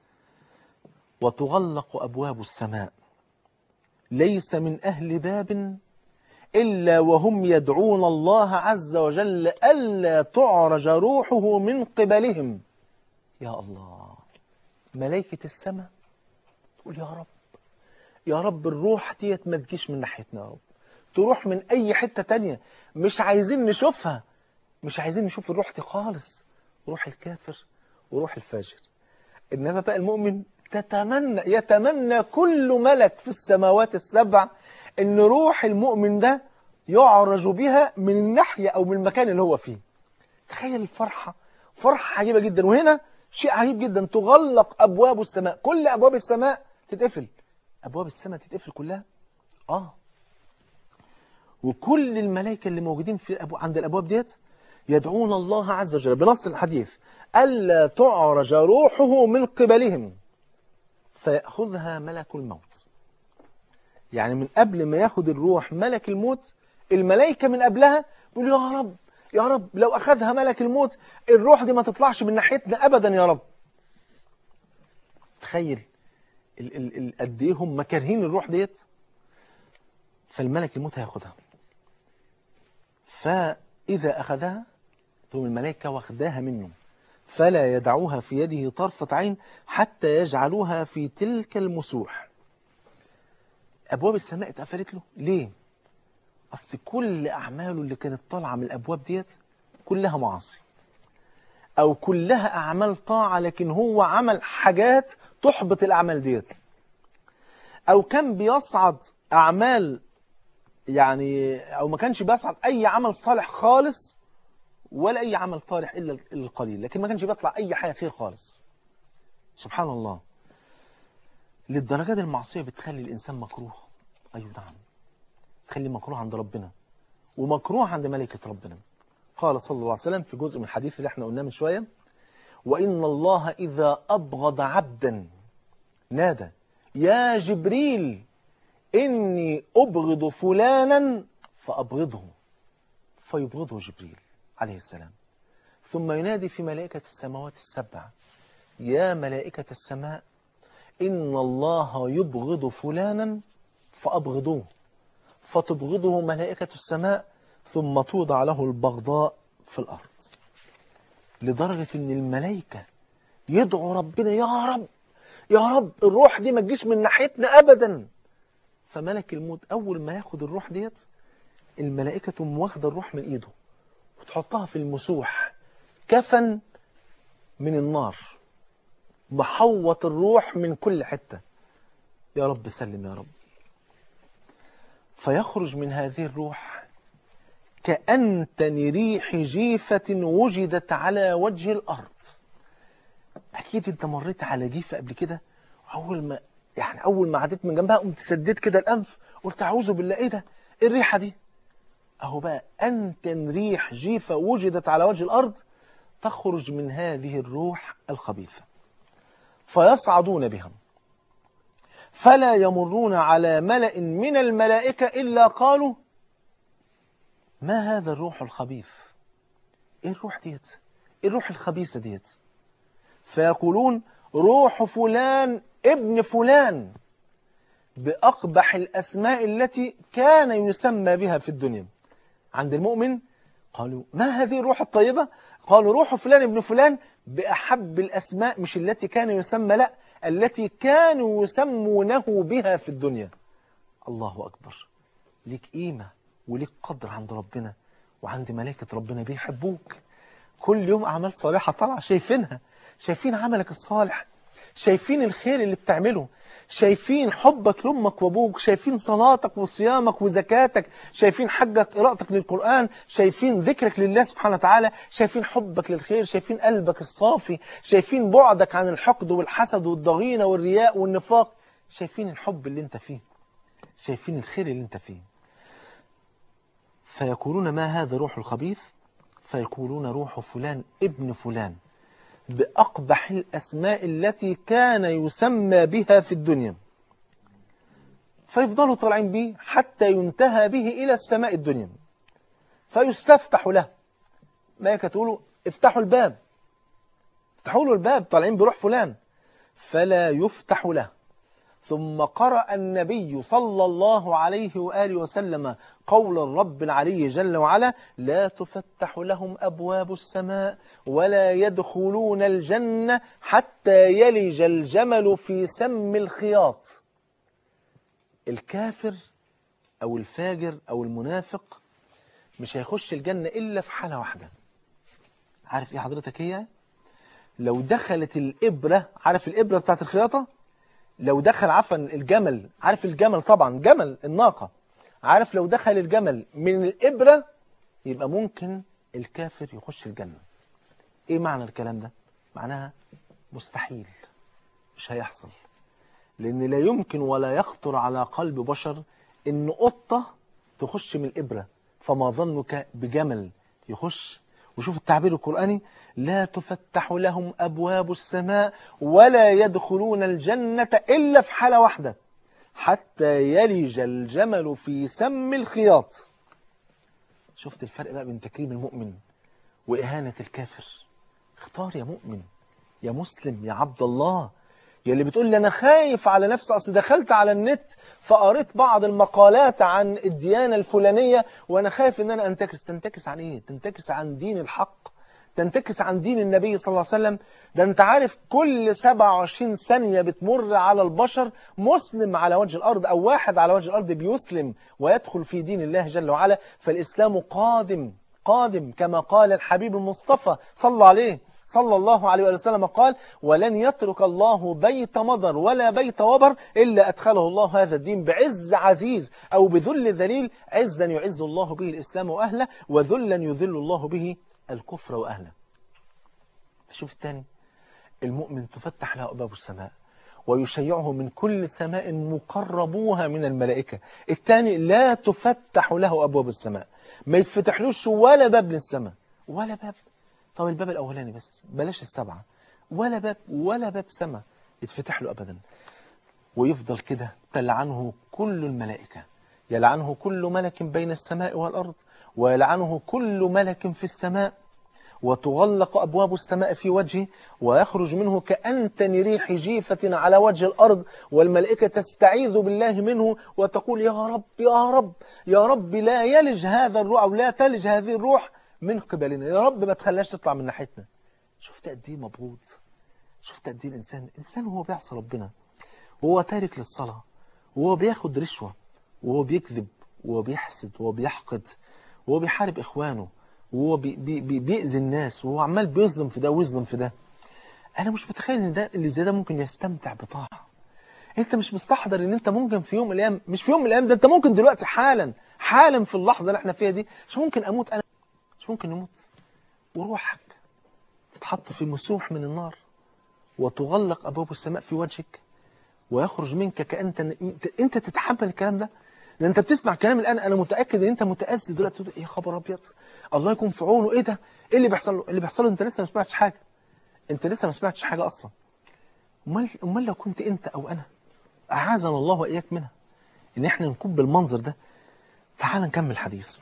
وتغلق أبواب السماء ليس من أهل باب إلا وهم يدعون الله عز وجل ألا تعرج روحه من قبلهم يا الله ملائكة السماء تقول يا رب يا رب الروح ديت ما تجيش من ناحيتنا يا رب تروح من أي حتة تانية مش عايزين نشوفها مش عايزين نشوف الروح دي خالص روح الكافر وروح الفاجر إنما بقى المؤمن تتمنى يتمنى كل ملك في السماوات السبع إن روح المؤمن ده يعرج بها من الناحية أو من المكان اللي هو فيه تخيل الفرحة فرحة عجيبة جدا وهنا شيء عجيب جدا تغلق أبواب السماء كل أبواب السماء تتقفل أبواب السماء تتقفل كلها آه وكل الملائكة اللي موجودين في أبو عند الأبواب ديت يدعون الله عز وجل بنص الحديث ألا تعرج روحه من قبلهم فيأخذها ملك الموت يعني من قبل ما ياخد الروح ملك الموت الملائكة من قبلها بيقولوا يا رب يا رب لو أخذها ملك الموت الروح دي ما تطلعش من ناحيتنا أبدا يا رب تخيل ال- ال- ال- قد ايه هم كارهين الروح ديت فالملك الموت هياخدها فإذا أخذها تقوم الملائكة واخداها منه فلا يدعوها في يده طرفة عين حتى يجعلوها في تلك المسوح أبواب السماء اتقفلت له ليه؟ أصل كل أعماله اللي كانت طالعة من الأبواب ديت كلها معاصي أو كلها أعمال طاعة لكن هو عمل حاجات تحبط الأعمال ديت أو كان بيصعد أعمال يعني أو ما كانش بيصعد أي عمل صالح خالص ولا أي عمل طالح إلا القليل لكن ما كانش بيطلع أي حاجة خير خالص سبحان الله للدرجة دي المعصية بتخلي الإنسان مكروه أيوة نعم تخلي مكروه عند ربنا ومكروه عند ملائكة ربنا قال صلى الله عليه وسلم في جزء من الحديث اللي احنا قلناه من شوية وإن الله إذا أبغض عبدا نادى يا جبريل إني أبغض فلانا فأبغضه فيبغضه جبريل عليه السلام ثم ينادي في ملائكة السماوات السبع يا ملائكة السماء إن الله يبغض فلانا فأبغضوه فتبغضه ملائكة السماء ثم توضع له البغضاء في الأرض لدرجة إن الملائكة يدعوا ربنا يا رب يا رب الروح دي ما تجيش من ناحيتنا أبدا فملك الموت أول ما ياخد الروح ديت الملائكة تقوم واخدة الروح من إيده وتحطها في المسوح كفن من النار محوط الروح من كل حتة يا رب سلم يا رب فيخرج من هذه الروح كأنتن ريح جيفة وجدت على وجه الأرض أكيد أنت مريت على جيفة قبل كده أول ما يعني أول ما عديت من جنبها قمت سديت كده الأنف قلت أعوذ بالله إيه ده؟ إيه الريحة دي؟ أهو بقى أنتن ريح جيفة وجدت على وجه الأرض تخرج من هذه الروح الخبيثة فيصعدون بهم فلا يمرون على ملأ من الملائكة إلا قالوا ما هذا الروح الخبيث إيه الروح ديت إيه الروح الخبيثة ديت فيقولون روح فلان ابن فلان بأقبح الأسماء التي كان يسمى بها في الدنيا عند المؤمن قالوا ما هذه الروح الطيبة قالوا روح فلان ابن فلان بأحب الأسماء مش التي كان يسمى لا التي كانوا يسمونه بها في الدنيا الله أكبر ليك قيمة وليك قدر عند ربنا وعند ملائكة ربنا بيحبوك كل يوم أعمال صالحة طالعة شايفينها شايفين عملك الصالح شايفين الخير اللي بتعمله شايفين حبك لأمك وأبوك شايفين صلاتك وصيامك وزكاتك شايفين حجك قراءتك للقرآن شايفين ذكرك لله سبحانه وتعالى شايفين حبك للخير شايفين قلبك الصافي شايفين بعدك عن الحقد والحسد والضغينة والرياء والنفاق شايفين الحب اللي انت فيه شايفين الخير اللي انت فيه فيقولون ما هذا روح الخبيث فيقولون روح فلان ابن فلان بأقبح الأسماء التي كان يسمى بها في الدنيا فيفضلوا طالعين به حتى ينتهى به إلى السماء الدنيا فيستفتح له ملائكة تقولوا افتحوا الباب افتحوا له الباب طالعين بروح فلان فلا يفتح له ثم قرأ النبي صلى الله عليه وآله وسلم قول الرب العلي جل وعلا لا تفتح لهم أبواب السماء ولا يدخلون الجنة حتى يلج الجمل في سم الخياط الكافر أو الفاجر أو المنافق مش هيخش الجنة إلا في حالة واحدة عارف إيه حضرتك هي؟ لو دخلت الإبرة عارف الإبرة بتاعت الخياطة؟ لو دخل عفوا الجمل عارف الجمل طبعا جمل الناقة عارف لو دخل الجمل من الإبرة يبقى ممكن الكافر يخش الجنة إيه معنى الكلام ده؟ معناها مستحيل مش هيحصل لأن لا يمكن ولا يخطر على قلب بشر إن قطة تخش من الإبرة فما ظنك بجمل يخش وشوف التعبير القرآني لا تفتح لهم أبواب السماء ولا يدخلون الجنة إلا في حالة واحدة حتى يلج الجمل في سم الخياط شفت الفرق بقى بين تكريم المؤمن وإهانة الكافر اختار يا مؤمن يا مسلم يا عبد الله يا اللي بتقول لي أنا خايف على نفسي أصل دخلت على النت فقريت بعض المقالات عن الديانة الفلانية وأنا خايف إن أنا أنتكس تنتكس عن إيه؟ تنتكس عن دين الحق تنتكس عن دين النبي صلى الله عليه وسلم ده انت عارف كل 27 ثانية بتمر على البشر مسلم على وجه الأرض أو واحد على وجه الأرض بيسلم ويدخل في دين الله جل وعلا فالإسلام قادم قادم كما قال الحبيب المصطفى صلى عليه صلى الله عليه وسلم قال ولن يترك الله بيت مضر ولا بيت وبر إلا أدخله الله هذا الدين بعز عزيز أو بذل ذليل عزا يعز الله به الإسلام وأهله وذلا يذل الله به الكفر وأهله شوف الثاني المؤمن تفتح له أبواب السماء ويشيعه من كل سماء مقربوها من الملائكة الثاني لا تفتح له أبواب السماء ما يتفتحلوش ولا باب للسماء ولا باب طب الباب الأولاني بس بلاش السبعة ولا باب ولا باب سماء يتفتح له أبدا ويفضل كده تلعنه كل الملائكة يلعنه كل ملك بين السماء والأرض ويلعنه كل ملك في السماء وتغلق أبواب السماء في وجهه ويخرج منه كأنتن ريح جيفة على وجه الأرض والملائكة تستعيذ بالله منه وتقول يا رب يا رب يا رب لا يلج هذا الروح أو لا تلج هذه الروح من قبلنا يا رب ما تخلاش تطلع من ناحيتنا شفت قد ايه مبغوض شفت قد ايه الإنسان الإنسان هو بيعصى ربنا وهو تارك للصلاة وهو بياخد رشوة وهو بيكذب وهو بيحسد وهو بيحقد وهو بيحارب إخوانه وهو بي بي بي بيأذي الناس وهو عمال بيظلم في ده ويظلم في ده أنا مش متخيل إن ده اللي زي ده ممكن يستمتع بطاعة أنت مش مستحضر إن أنت ممكن في يوم من الأيام مش في يوم من الأيام ده أنت ممكن دلوقتي حالا حالا في اللحظة اللي احنا فيها دي مش ممكن أموت أنا مش ممكن نموت وروحك تتحط في مسوح من النار وتغلق أبواب السماء في وجهك ويخرج منك كأنت أنت تتحمل الكلام ده ده انت بتسمع كلام الان انا متاكد ان انت متاذي دلوقتي تقول ايه يا خبر ابيض الله يكون في عونه ايه ده ايه اللي بيحصل له اللي بيحصل له انت لسه ما سمعتش حاجه انت لسه ما سمعتش حاجه اصلا امال امال لو كنت انت او انا اعاذنا الله واياك منها ان احنا نكون بالمنظر ده تعال نكمل الحديث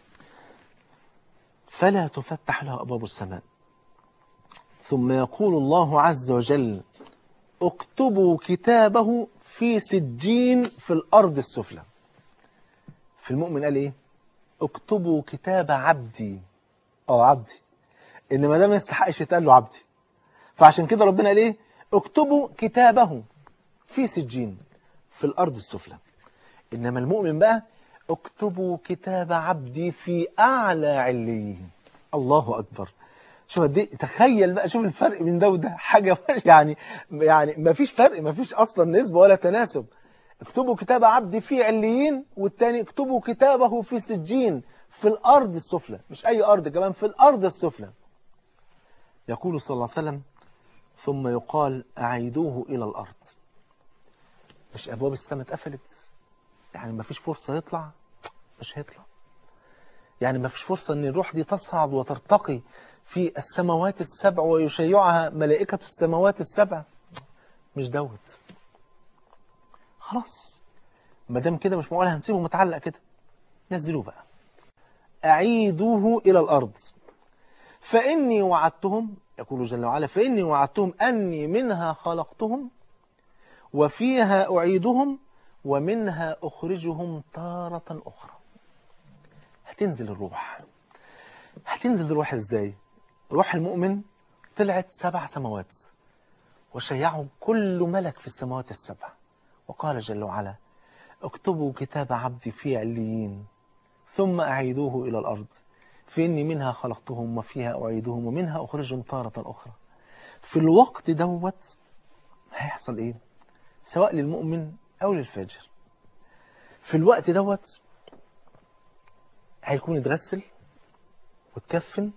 فلا تفتح له ابواب السماء ثم يقول الله عز وجل اكتبوا كتابه في سجين في الارض السفلى في المؤمن قال ايه اكتبوا كتاب عبدي اه عبدي انما ده ما يستحقش يتقال له عبدي فعشان كده ربنا قال ايه اكتبوا كتابه في سجين في الارض السفلى انما المؤمن بقى اكتبوا كتاب عبدي في اعلى عليين الله اكبر شوف قد ايه تخيل بقى شوف الفرق بين ده وده حاجة يعني يعني ما فيش فرق ما فيش أصلا نسبة ولا تناسب اكتبوا كتاب عبدي في عليين والتاني اكتبوا كتابه في سجين في الأرض السفلى مش أي أرض كمان في الأرض السفلى يقول صلى الله عليه وسلم ثم يقال أعيدوه إلى الأرض مش أبواب السماء اتقفلت يعني ما فيش فرصة يطلع مش هيطلع يعني ما فيش فرصة أن الروح دي تصعد وترتقي في السماوات السبع ويشيعها ملائكة السماوات السبع مش دوت خلاص ما دام كده مش معقول هنسيبه متعلق كده نزلوه بقى أعيدوه إلى الأرض فإني وعدتهم يقول جل وعلا فإني وعدتهم أني منها خلقتهم وفيها أعيدهم ومنها أخرجهم تارة أخرى هتنزل الروح هتنزل الروح إزاي روح المؤمن طلعت سبع سماوات وشيعهم كل ملك في السماوات السبع وقال جل وعلا اكتبوا كتاب عبدي في عليين ثم أعيدوه إلى الأرض فإني منها خلقتهم وفيها أعيدهم ومنها أخرجهم تارة أخرى في الوقت دوت هيحصل إيه سواء للمؤمن أو للفاجر في الوقت دوت هيكون اتغسل وتكفن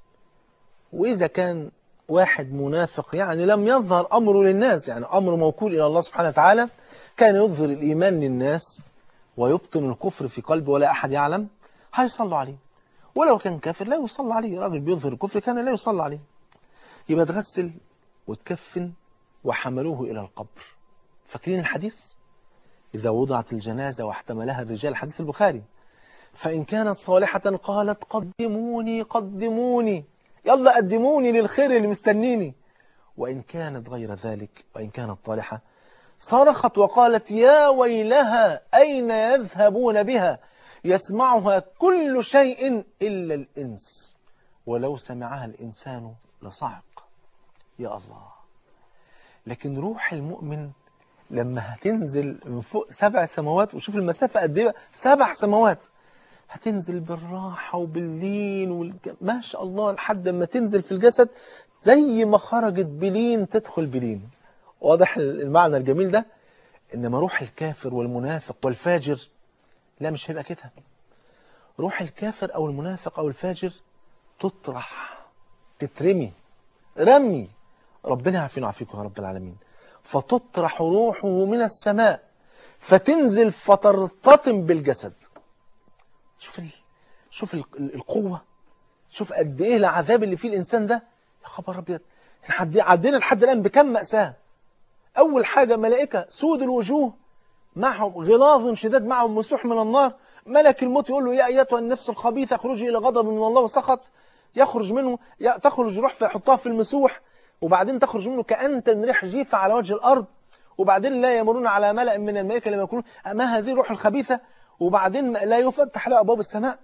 وإذا كان واحد منافق يعني لم يظهر أمره للناس يعني أمر موكول إلى الله سبحانه وتعالى كان يظهر الإيمان للناس ويبطن الكفر في قلبه ولا أحد يعلم هيصلوا عليه ولو كان كافر لا يصلى عليه راجل بيظهر الكفر كان لا يصلى عليه يبقى تغسل وتكفن وحملوه إلى القبر فاكرين الحديث إذا وضعت الجنازة واحتملها الرجال حديث البخاري فإن كانت صالحة قالت قدموني قدموني يلا قدموني للخير اللي مستنيني وإن كانت غير ذلك وإن كانت طالحة صرخت وقالت يا ويلها أين يذهبون بها يسمعها كل شيء إلا الإنس ولو سمعها الإنسان لصعق يا الله لكن روح المؤمن لما هتنزل من فوق سبع سماوات وشوف المسافة قد ايه سبع سماوات هتنزل بالراحة وباللين والج... ما شاء الله لحد ما تنزل في الجسد زي ما خرجت بلين تدخل بلين واضح المعنى الجميل ده إنما روح الكافر والمنافق والفاجر لا مش هيبقى كده روح الكافر أو المنافق أو الفاجر تطرح تترمي رمي ربنا يعافينا ويعافيكم يا رب العالمين فتطرح روحه من السماء فتنزل فترتطم بالجسد شوف ال... شوف ال... القوة شوف قد ايه العذاب اللي فيه الانسان ده يا خبر ابيض احنا عدينا لحد الان بكم مأساة اول حاجة ملائكة سود الوجوه معهم غلاظ شداد معهم مسوح من النار ملك الموت يقول له يا ايتها النفس الخبيثة اخرجي الى غضب من الله وسخط يخرج منه تخرج روح فيحطها في المسوح وبعدين تخرج منه كأنتن ريح جيفة على وجه الأرض وبعدين لا يمرون على ملأ من الملائكة لما يقولون ما هذه الروح الخبيثة وبعدين لا يفتح له أبواب السماء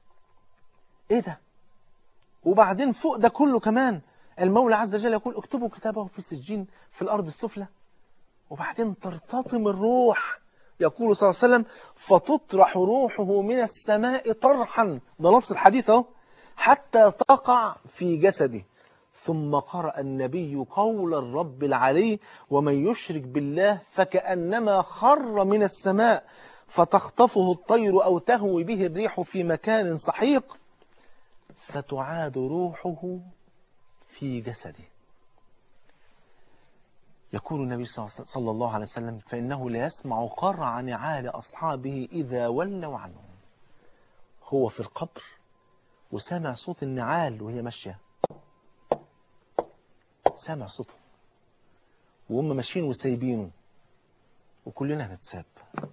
إيه ده وبعدين فوق ده كله كمان المولى عز وجل يقول اكتبوا كتابه في سجين في الأرض السفلى وبعدين ترتطم الروح يقول صلى الله عليه وسلم فتطرح روحه من السماء طرحا ده نص الحديث اهو حتى تقع في جسده ثم قرأ النبي قول الرب العلي ومن يشرك بالله فكأنما خر من السماء فتخطفه الطير أو تهوي به الريح في مكان سحيق فتعاد روحه في جسده يقول النبي صلى الله عليه وسلم فإنه لا يسمع قرع نعال أصحابه إذا ولوا عنه هو في القبر وسمع صوت النعال وهي ماشية سامع صوتهم وهم ماشيين وسايبينه وكلنا هنتساب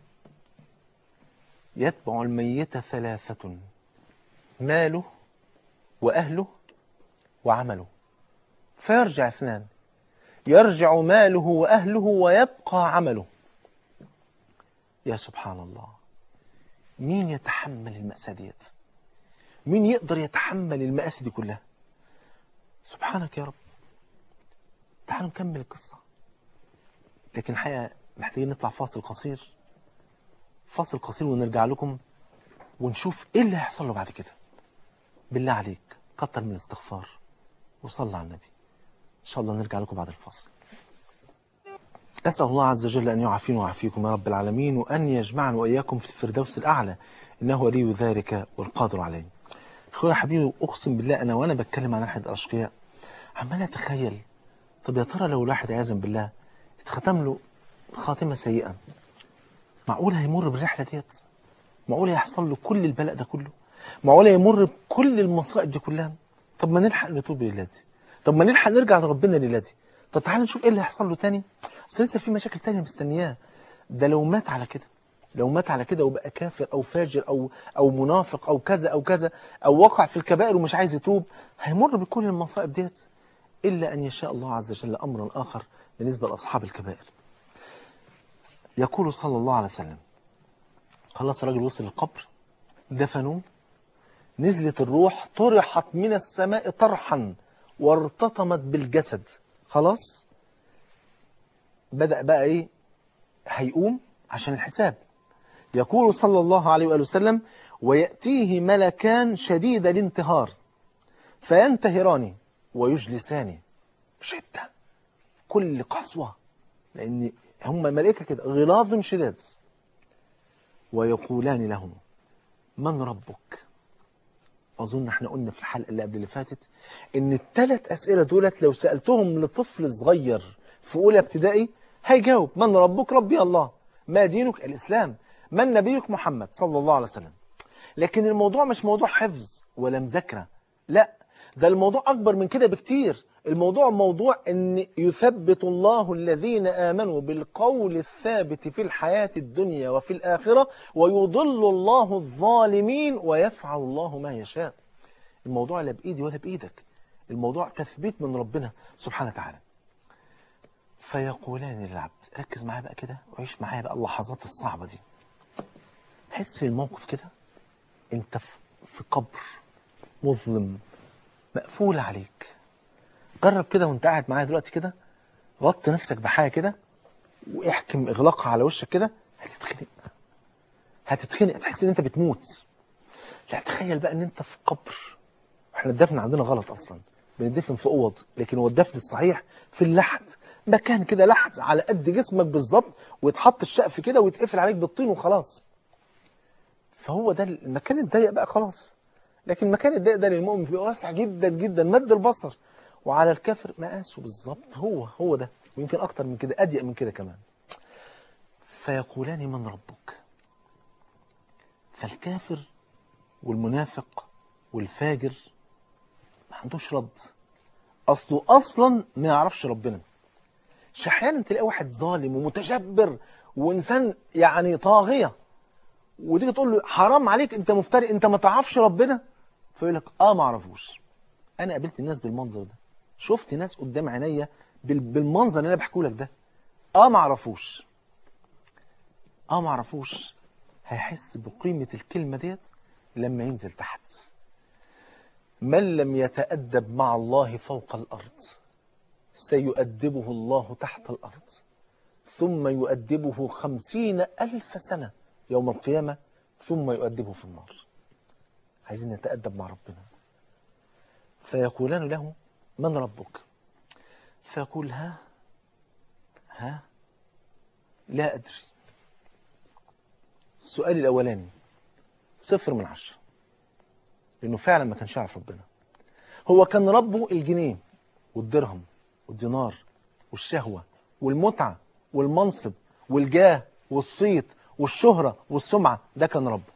يتبع الميت ثلاثة ماله وأهله وعمله فيرجع اثنان يرجع ماله وأهله ويبقى عمله يا سبحان الله مين يتحمل المأساة ديت مين يقدر يتحمل المآسي دي كلها سبحانك يا رب تعالوا نكمل القصة لكن الحقيقة محتاجين نطلع فاصل قصير فاصل قصير ونرجع لكم ونشوف ايه اللي هيحصل له بعد كده بالله عليك كتر من الاستغفار وصلى على النبي إن شاء الله نرجع لكم بعد الفاصل أسأل الله عز وجل أن يعافينا ويعافيكم يا رب العالمين وأن يجمعنا وإياكم في الفردوس الأعلى إنه ولي ذلك والقادر عليه أخويا حبيبي أقسم بالله أنا وأنا بتكلم عن أحد الأشقياء عمال أتخيل طب يا ترى لو الواحد عياذا بالله اتختم له خاتمة سيئة معقول هيمر بالرحلة ديت معقول هيحصل له كل البلاء ده كله معقول يمر بكل المصائب دي كلها طب ما نلحق نتوب لله دي طب ما نلحق نرجع لربنا لله دي طب تعالى نشوف ايه اللي هيحصل له تاني اصل لسه في مشاكل تانية مستنياه ده لو مات على كده لو مات على كده وبقى كافر او فاجر او او منافق او كذا او كذا او وقع في الكبائر ومش عايز يتوب هيمر بكل المصائب ديت الا ان يشاء الله عز وجل امرا اخر بالنسبه لاصحاب الكبائر يقول صلى الله عليه وسلم خلص الراجل وصل القبر دفنوه نزلت الروح طرحت من السماء طرحا وارتطمت بالجسد خلاص بدأ بقى ايه هيقوم عشان الحساب يقول صلى الله عليه وآله وسلم ويأتيه ملكان شديد الانتهار فينتهران ويجلسان بشدة كل قسوة لأن هم ملائكة كده غلاظ شداد ويقولان له من ربك أظن احنا قلنا في الحلقة اللي قبل اللي فاتت إن الثلاث أسئلة دولت لو سألتهم لطفل صغير في أولى ابتدائي هيجاوب من ربك ربي الله ما دينك الإسلام من نبيك محمد صلى الله عليه وسلم لكن الموضوع مش موضوع حفظ ولا مذاكرة لا ده الموضوع أكبر من كده بكتير الموضوع موضوع أن يثبت الله الذين آمنوا بالقول الثابت في الحياة الدنيا وفي الآخرة ويضل الله الظالمين ويفعل الله ما يشاء الموضوع لا بإيدي ولا بإيدك الموضوع تثبيت من ربنا سبحانه وتعالى فيقولان للعبد ركز معايا بقى كده وعيش معايا بقى اللحظات الصعبة دي حس في الموقف كده انت في قبر مظلم مقفول عليك جرب كده وانت قاعد معايا دلوقتي كده غطي نفسك بحاجه كده واحكم اغلاقها على وشك كده هتتخنق هتتخنق تحس ان انت بتموت لا تخيل بقى ان انت في قبر احنا الدفن عندنا غلط اصلا بندفن في اوض لكن هو الدفن الصحيح في اللحد مكان كده لحد على قد جسمك بالظبط ويتحط الشقف كده ويتقفل عليك بالطين وخلاص فهو ده المكان الضيق بقى خلاص لكن المكان الضيق ده للمؤمن بيبقى واسع جدا جدا مد البصر وعلى الكافر مقاسه بالظبط هو هو ده ويمكن اكتر من كده اضيق من كده كمان فيقولان من ربك فالكافر والمنافق والفاجر ما عندوش رد اصله اصلا ما يعرفش ربنا مش احيانا تلاقي واحد ظالم ومتجبر وانسان يعني طاغيه وتيجي تقول له حرام عليك انت مفتري انت ما تعرفش ربنا فيقول لك اه ما اعرفوش انا قابلت الناس بالمنظر ده شفت ناس قدام عينيا بالمنظر اللي انا بحكيه لك ده اه ما اعرفوش اه ما اعرفوش هيحس بقيمة الكلمة ديت لما ينزل تحت من لم يتأدب مع الله فوق الأرض سيؤدبه الله تحت الأرض ثم يؤدبه خمسين ألف سنة يوم القيامة ثم يؤدبه في النار عايزين نتأدب مع ربنا فيقولان له من ربك فيقول ها ها لا أدري السؤال الأولاني صفر من عشرة لأنه فعلا ما كانش يعرف ربنا هو كان ربه الجنيه والدرهم والدينار والشهوة والمتعة والمنصب والجاه والصيت والشهرة والسمعة ده كان ربه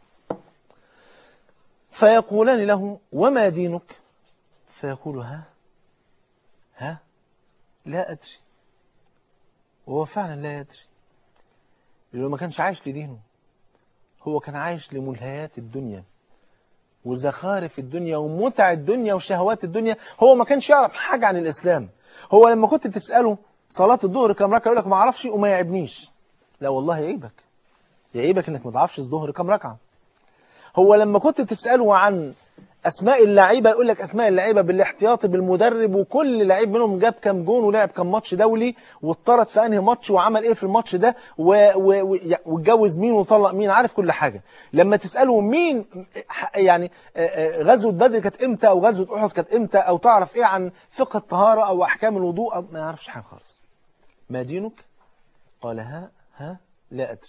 فيقولان له وما دينك فيقول ها ها لا أدري وهو فعلا لا يدري لأنه ما كانش عايش لدينه هو كان عايش لملهيات الدنيا وزخارف الدنيا ومتع الدنيا وشهوات الدنيا هو ما كانش يعرف حاجة عن الإسلام هو لما كنت تسأله صلاة الظهر كم ركعة يقول لك ما اعرفش وما يعبنيش لا والله يعيبك يعيبك انك ما تعرفش الظهر كم ركعة هو لما كنت تسأله عن اسماء اللعيبه يقول لك اسماء اللعيبه بالاحتياطي بالمدرب وكل لعيب منهم جاب كام جون ولعب كام ماتش دولي واتطرد في انهي ماتش وعمل ايه في الماتش ده و- و- و- واتجوز مين وطلق مين عارف كل حاجه لما تساله مين ح- يعني آه، آه، غزوه بدر كانت امتى او غزوه احد كانت امتى او تعرف ايه عن فقه الطهاره او احكام الوضوء أو ما يعرفش حاجه خالص ما دينك قال ها ها لا ادري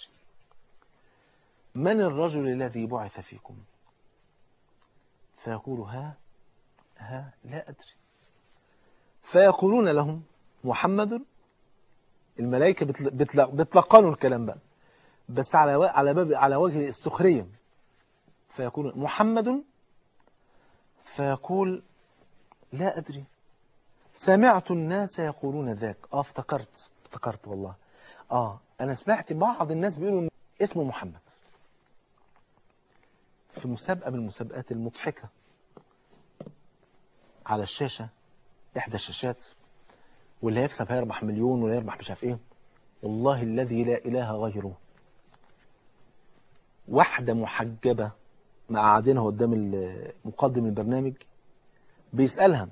من الرجل الذي بعث فيكم فيقول ها ها لا أدري فيقولون لهم محمد الملائكة بتل- بتل- بتلقنوا الكلام بقى بس على و- على باب على وجه السخرية فيقول محمد فيقول لا أدري سمعت الناس يقولون ذاك اه افتكرت افتكرت والله اه انا سمعت بعض الناس بيقولوا إن اسمه محمد في مسابقة من المسابقات المضحكة على الشاشة إحدى الشاشات واللي هيكسب هيربح مليون واللي هيربح مش عارف إيه والله الذي لا إله غيره واحدة محجبة مقعدينها قدام ال- مقدم البرنامج بيسألها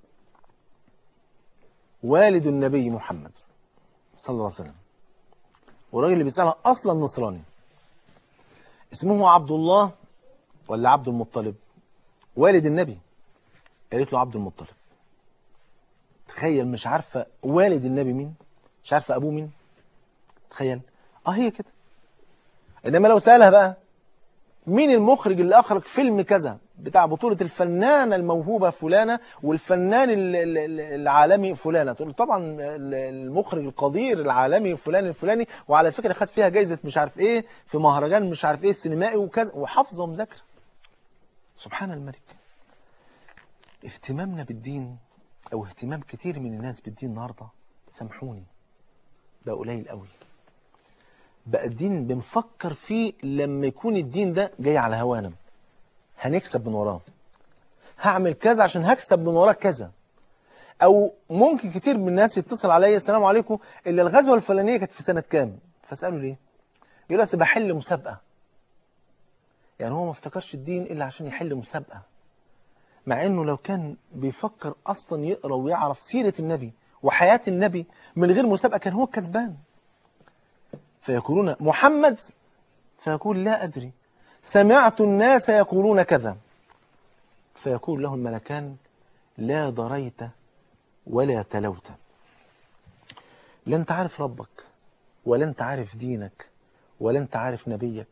والد النبي محمد صلى الله عليه وسلم والراجل اللي بيسألها أصلا نصراني اسمه عبد الله ولا عبد المطلب والد النبي قالت له عبد المطلب تخيل مش عارفة والد النبي مين مش عارفة أبوه مين تخيل اه هي كده إنما لو سألها بقى مين المخرج اللي أخرج فيلم كذا بتاع بطولة الفنانة الموهوبة فلانة والفنان ال- ال- ال- العالمي فلانة تقول له طبعا ال- المخرج القدير العالمي فلان الفلاني وعلى فكرة خد فيها جايزة مش عارف ايه في مهرجان مش عارف ايه السينمائي وكذا وحافظة ومذاكرة سبحان الملك اهتمامنا بالدين او اهتمام كتير من الناس بالدين النهارده سامحوني بقى قليل قوي بقى الدين بنفكر فيه لما يكون الدين ده جاي على هوانا هنكسب من وراه هعمل كذا عشان هكسب من وراه كذا او ممكن كتير من الناس يتصل عليا السلام عليكم الا الغزوه الفلانيه كانت في سنه كام فاساله ليه يقول لي أصل بحل مسابقه يعني هو ما افتكرش الدين الا عشان يحل مسابقه مع انه لو كان بيفكر اصلا يقرا ويعرف سيره النبي وحياه النبي من غير مسابقه كان هو الكسبان فيقولون محمد فيقول لا ادري سمعت الناس يقولون كذا فيقول له الملكان لا ضريت ولا تلوت لا انت عارف ربك ولا انت عارف دينك ولا انت عارف نبيك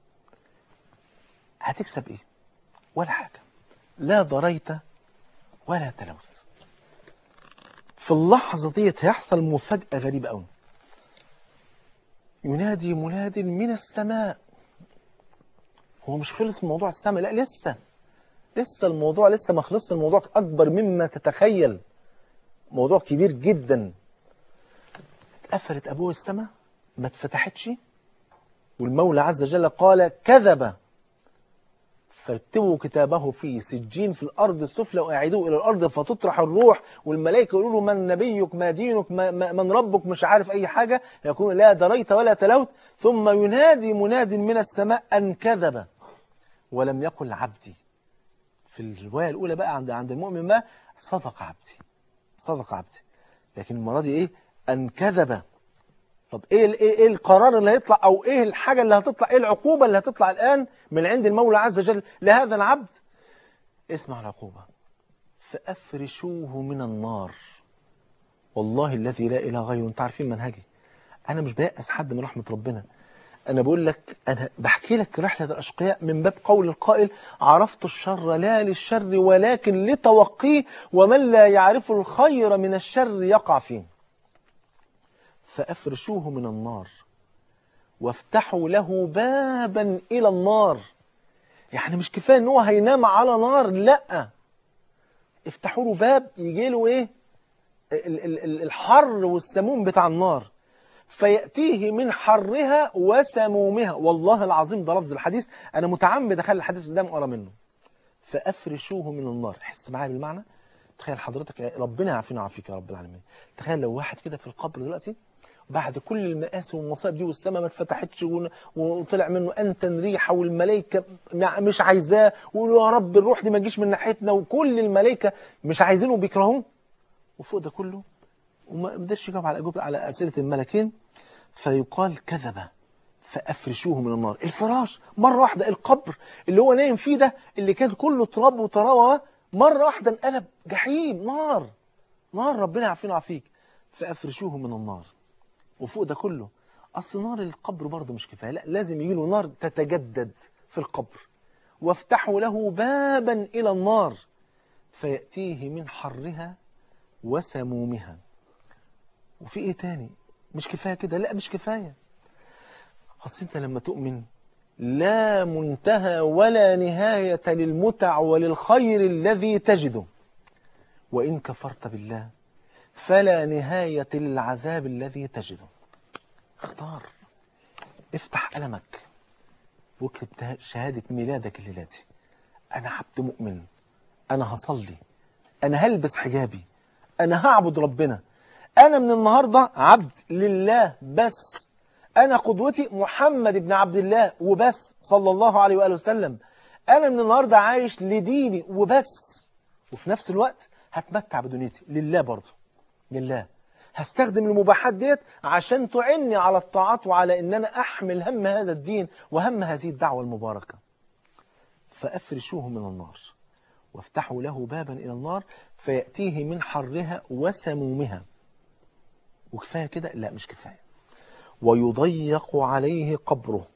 هتكسب ايه ولا حاجة لا ضريت ولا تلوت في اللحظة ديت هيحصل مفاجأة غريبة قوي ينادي مناد من السماء هو مش خلص موضوع السماء لا لسه لسه الموضوع لسه ما خلصش الموضوع أكبر مما تتخيل موضوع كبير جدا اتقفلت أبواب السماء ما اتفتحتش والمولى عز وجل قال كذب فاكتبوا كتابه في سجين في الأرض السفلى وأعيدوه إلى الأرض فتطرح الروح والملائكة يقولوا له من نبيك ما دينك ما ما من ربك مش عارف أي حاجة يقول لا دريت ولا تلوت ثم ينادي مناد من السماء أن كذب ولم يقل عبدي في الرواية الأولى بقى عند عند المؤمن بقى صدق عبدي صدق عبدي لكن المرة دي إيه أن كذب طب ايه ايه ايه القرار اللي هيطلع او ايه الحاجه اللي هتطلع ايه العقوبه اللي هتطلع الان من عند المولى عز وجل لهذا العبد اسمع العقوبه فافرشوه من النار والله الذي لا اله غيره انت عارفين منهجي انا مش بيأس حد من رحمه ربنا انا بقول لك انا بحكي لك رحله الاشقياء من باب قول القائل عرفت الشر لا للشر ولكن لتوقيه ومن لا يعرف الخير من الشر يقع فيه فأفرشوه من النار وافتحوا له بابا إلى النار يعني مش كفاية ان هو هينام على نار لا افتحوا له باب يجي له ايه ال- ال- ال- الحر والسموم بتاع النار فيأتيه من حرها وسمومها والله العظيم ده لفظ الحديث أنا متعمد أخلي الحديث قدام أقرأ منه فأفرشوه من النار حس معايا بالمعنى تخيل حضرتك ربنا يعافينا ويعافيك يا رب العالمين تخيل لو واحد كده في القبر دلوقتي بعد كل المآسي والمصائب دي والسماء ما اتفتحتش ون- وطلع منه أنتن ريحة والملائكة مع- مش عايزاه ويقولوا يا رب الروح دي ما تجيش من ناحيتنا وكل الملائكة مش عايزينه وبيكرهوه وفوق ده كله وما قدرش يجاوب على أجوبة على أسئلة الملكين فيقال كذب فأفرشوه من النار الفراش مرة واحدة القبر اللي هو نايم فيه ده اللي كان كله تراب وطراوة مرة واحدة انقلب جحيم نار نار ربنا يعافينا ويعافيك فأفرشوه من النار وفوق ده كله أصل نار القبر برضه مش كفاية لا لازم يجي له نار تتجدد في القبر وافتحوا له بابا إلى النار فيأتيه من حرها وسمومها وفي ايه تاني مش كفاية كده لا مش كفاية اصل انت لما تؤمن لا منتهى ولا نهاية للمتع وللخير الذي تجده وإن كفرت بالله فلا نهاية للعذاب الذي تجده اختار افتح قلمك واكتب ته- شهادة ميلادك الليلة دي أنا عبد مؤمن أنا هصلي أنا هلبس حجابي أنا هعبد ربنا أنا من النهاردة عبد لله بس أنا قدوتي محمد بن عبد الله وبس صلى الله عليه وآله وسلم أنا من النهاردة عايش لديني وبس وفي نفس الوقت هتمتع بدنيتي لله برضه لله هستخدم المباحات ديت عشان تعني على الطاعات وعلى ان انا احمل هم هذا الدين وهم هذه الدعوة المباركة فافرشوه من النار وافتحوا له بابا الى النار فيأتيه من حرها وسمومها وكفاية كده لا مش كفاية ويضيق عليه قبره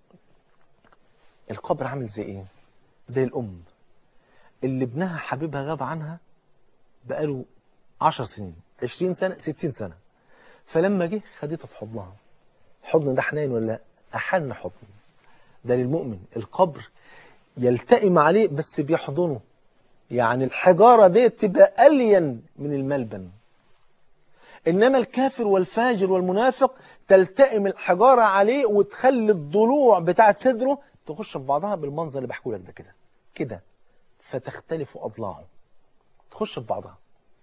القبر عامل زي ايه زي الام اللي ابنها حبيبها غاب عنها بقاله عشر سنين عشرين سنة ستين سنة فلما جه خدته في حضنها حضن ده حنين ولا لا أحن حضن ده للمؤمن القبر يلتئم عليه بس بيحضنه يعني الحجارة دي تبقى ألين من الملبن إنما الكافر والفاجر والمنافق تلتئم الحجارة عليه وتخلي الضلوع بتاعت صدره تخش في بعضها بالمنظر اللي بحكوا لك ده كده كده فتختلف أضلاعه تخش في بعضها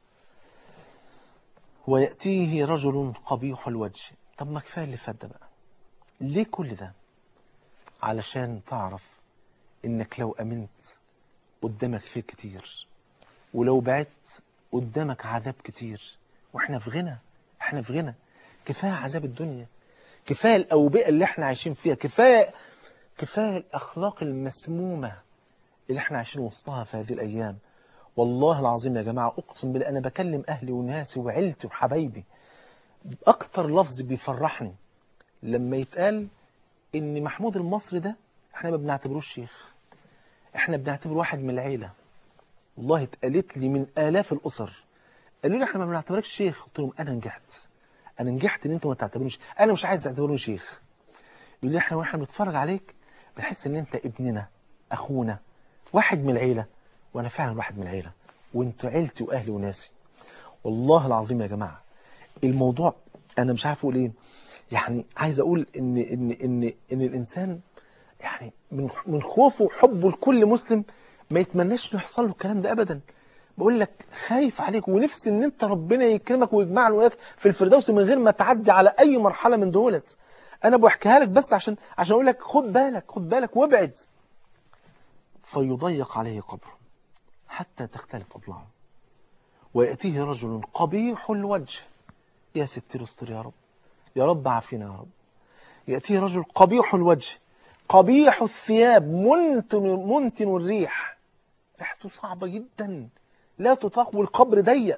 ويأتيه رجل قبيح الوجه طب ما كفاية اللي فات ده بقى ليه كل ده علشان تعرف انك لو امنت قدامك خير كتير ولو بعدت قدامك عذاب كتير واحنا في غنى احنا في غنى كفاية عذاب الدنيا كفاية الأوبئة اللي احنا عايشين فيها كفاية كفاية الأخلاق المسمومة اللي احنا عايشين وسطها في هذه الأيام والله العظيم يا جماعة أقسم بالله أنا بكلم أهلي وناسي وعيلتي وحبايبي أكتر لفظ بيفرحني لما يتقال إن محمود المصري ده احنا ما بنعتبروش شيخ احنا بنعتبره واحد من العيلة والله اتقالت لي من آلاف الأسر قالوا لي احنا ما بنعتبركش شيخ قلت لهم أنا نجحت أنا نجحت إن أنتوا ما تعتبرونيش أنا مش عايز تعتبروني شيخ يقول لي احنا واحنا بنتفرج عليك بنحس ان انت ابننا اخونا واحد من العيله وانا فعلا واحد من العيله وانتوا عيلتي واهلي وناسي والله العظيم يا جماعه الموضوع انا مش عارف اقول ايه يعني عايز اقول ان ان ان ان الانسان يعني من من خوفه وحبه لكل مسلم ما يتمناش انه يحصل له الكلام ده ابدا بقول لك خايف عليك ونفسي ان انت ربنا يكرمك ويجمعنا وياك في الفردوس من غير ما تعدي على اي مرحله من دولت انا بحكيها لك بس عشان عشان اقول لك خد بالك خد بالك وابعد فيضيق عليه قبره حتى تختلف اضلاعه وياتيه رجل قبيح الوجه يا ستر استر يا رب يا رب عافينا يا رب ياتيه رجل قبيح الوجه قبيح الثياب منتن منتن الريح ريحته صعبه جدا لا تطاق والقبر ضيق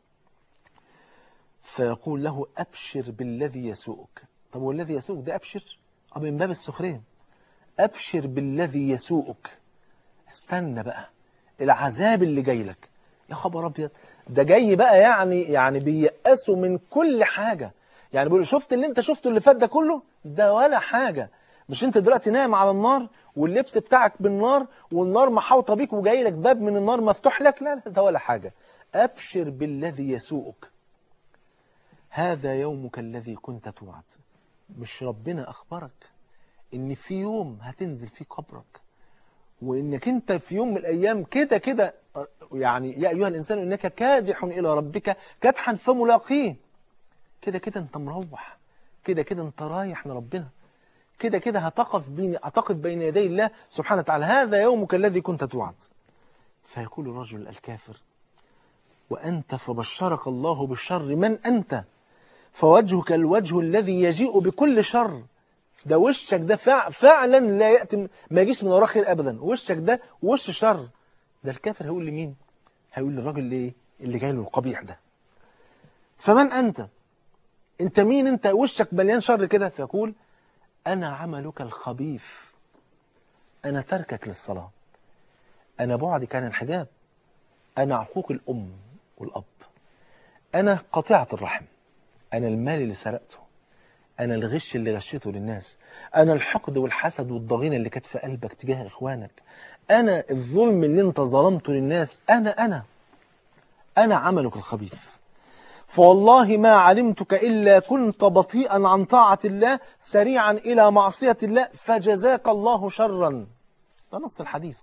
فيقول له أبشر بالذي يسوءك طب والذي يسوءك ده أبشر أه من باب السخرين أبشر بالذي يسوءك استنى بقى العذاب اللي جاي لك يا خبر أبيض ده جاي بقى يعني يعني بييأسوا من كل حاجة يعني بيقول شفت اللي انت شفته اللي فات ده كله ده ولا حاجة مش انت دلوقتي نايم على النار واللبس بتاعك بالنار والنار محاوطة بيك وجاي لك باب من النار مفتوح لك لا لا ده ولا حاجة أبشر بالذي يسوءك هذا يومك الذي كنت توعد مش ربنا أخبرك إن في يوم هتنزل فيه قبرك وإنك أنت في يوم من الأيام كده كده يعني يا أيها الإنسان إنك كادح إلى ربك كدحا فملاقيه كده كده أنت مروح كده كده انت رايح لربنا كده كده هتقف بين هتقف بين يدي الله سبحانه وتعالى هذا يومك الذي كنت توعد فيقول الرجل الكافر وأنت فبشرك الله بالشر من أنت فوجهك الوجه الذي يجيء بكل شر ده وشك ده فع فعلا لا يأتي ما يجيش من وراه خير أبدا وشك ده وش شر ده الكافر هيقول لمين هيقول للراجل اللي ايه اللي جاي له القبيح ده فمن أنت أنت مين أنت وشك مليان شر كده فيقول أنا عملك الخبيث أنا تركك للصلاة أنا بعدك عن الحجاب أنا عقوق الأم والأب أنا قطيعة الرحم أنا المال اللي سرقته أنا الغش اللي غشيته للناس أنا الحقد والحسد والضغينة اللي كانت في قلبك تجاه إخوانك أنا الظلم اللي أنت ظلمته للناس أنا أنا أنا عملك الخبيث فوالله ما علمتك إلا كنت بطيئا عن طاعة الله سريعا إلى معصية الله فجزاك الله شرا ده نص الحديث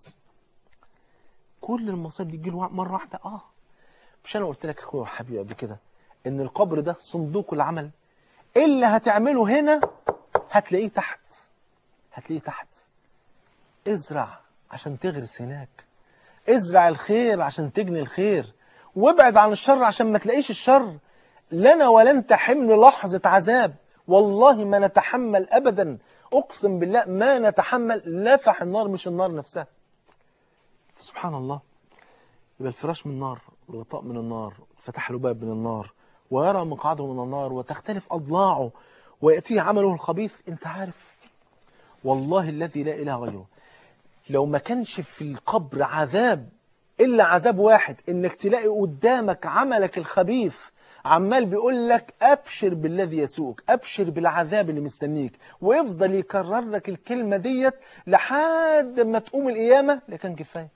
كل المصائب دي تجيله مرة واحدة آه مش أنا قلت لك أخويا وحبيبي قبل كده إن القبر ده صندوق العمل اللي هتعمله هنا هتلاقيه تحت هتلاقيه تحت ازرع عشان تغرس هناك ازرع الخير عشان تجني الخير وابعد عن الشر عشان ما تلاقيش الشر لنا ولن تحمل لحظة عذاب والله ما نتحمل أبدا أقسم بالله ما نتحمل لفح النار مش النار نفسها سبحان الله يبقى الفراش من النار والغطاء من النار فتح له باب من النار ويرى مقعده من النار وتختلف أضلاعه ويأتيه عمله الخبيث انت عارف والله الذي لا إله غيره لو ما كانش في القبر عذاب إلا عذاب واحد إنك تلاقي قدامك عملك الخبيث عمال بيقول لك أبشر بالذي يسوءك أبشر بالعذاب اللي مستنيك ويفضل يكرر لك الكلمة ديت لحد ما تقوم القيامة لكن كفاية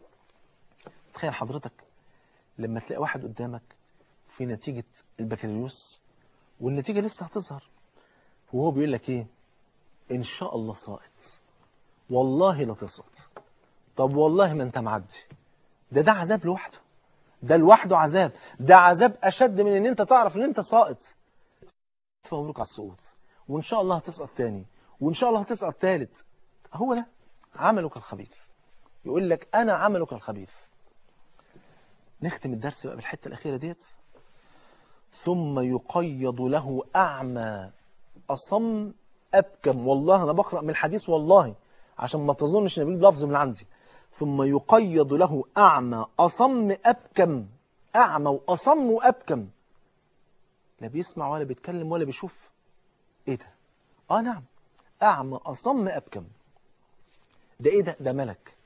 تخيل حضرتك لما تلاقي واحد قدامك في نتيجة البكالوريوس والنتيجة لسه هتظهر وهو بيقول لك ايه ان شاء الله ساقط والله لا تسقط طب والله ما انت معدي ده ده عذاب لوحده ده لوحده عذاب ده عذاب اشد من ان انت تعرف ان انت ساقط فمبروك على السقوط وان شاء الله هتسقط تاني وان شاء الله هتسقط تالت هو ده عملك الخبيث يقول لك انا عملك الخبيث نختم الدرس بقى بالحته الاخيره ديت ثم يقيض له أعمى أصم أبكم والله أنا بقرأ من الحديث والله عشان ما تظنش ان بجيب لفظ من عندي ثم يقيض له أعمى أصم أبكم أعمى وأصم وأبكم لا بيسمع ولا بيتكلم ولا بيشوف إيه ده؟ آه نعم أعمى أصم أبكم ده إيه ده؟ ده ملك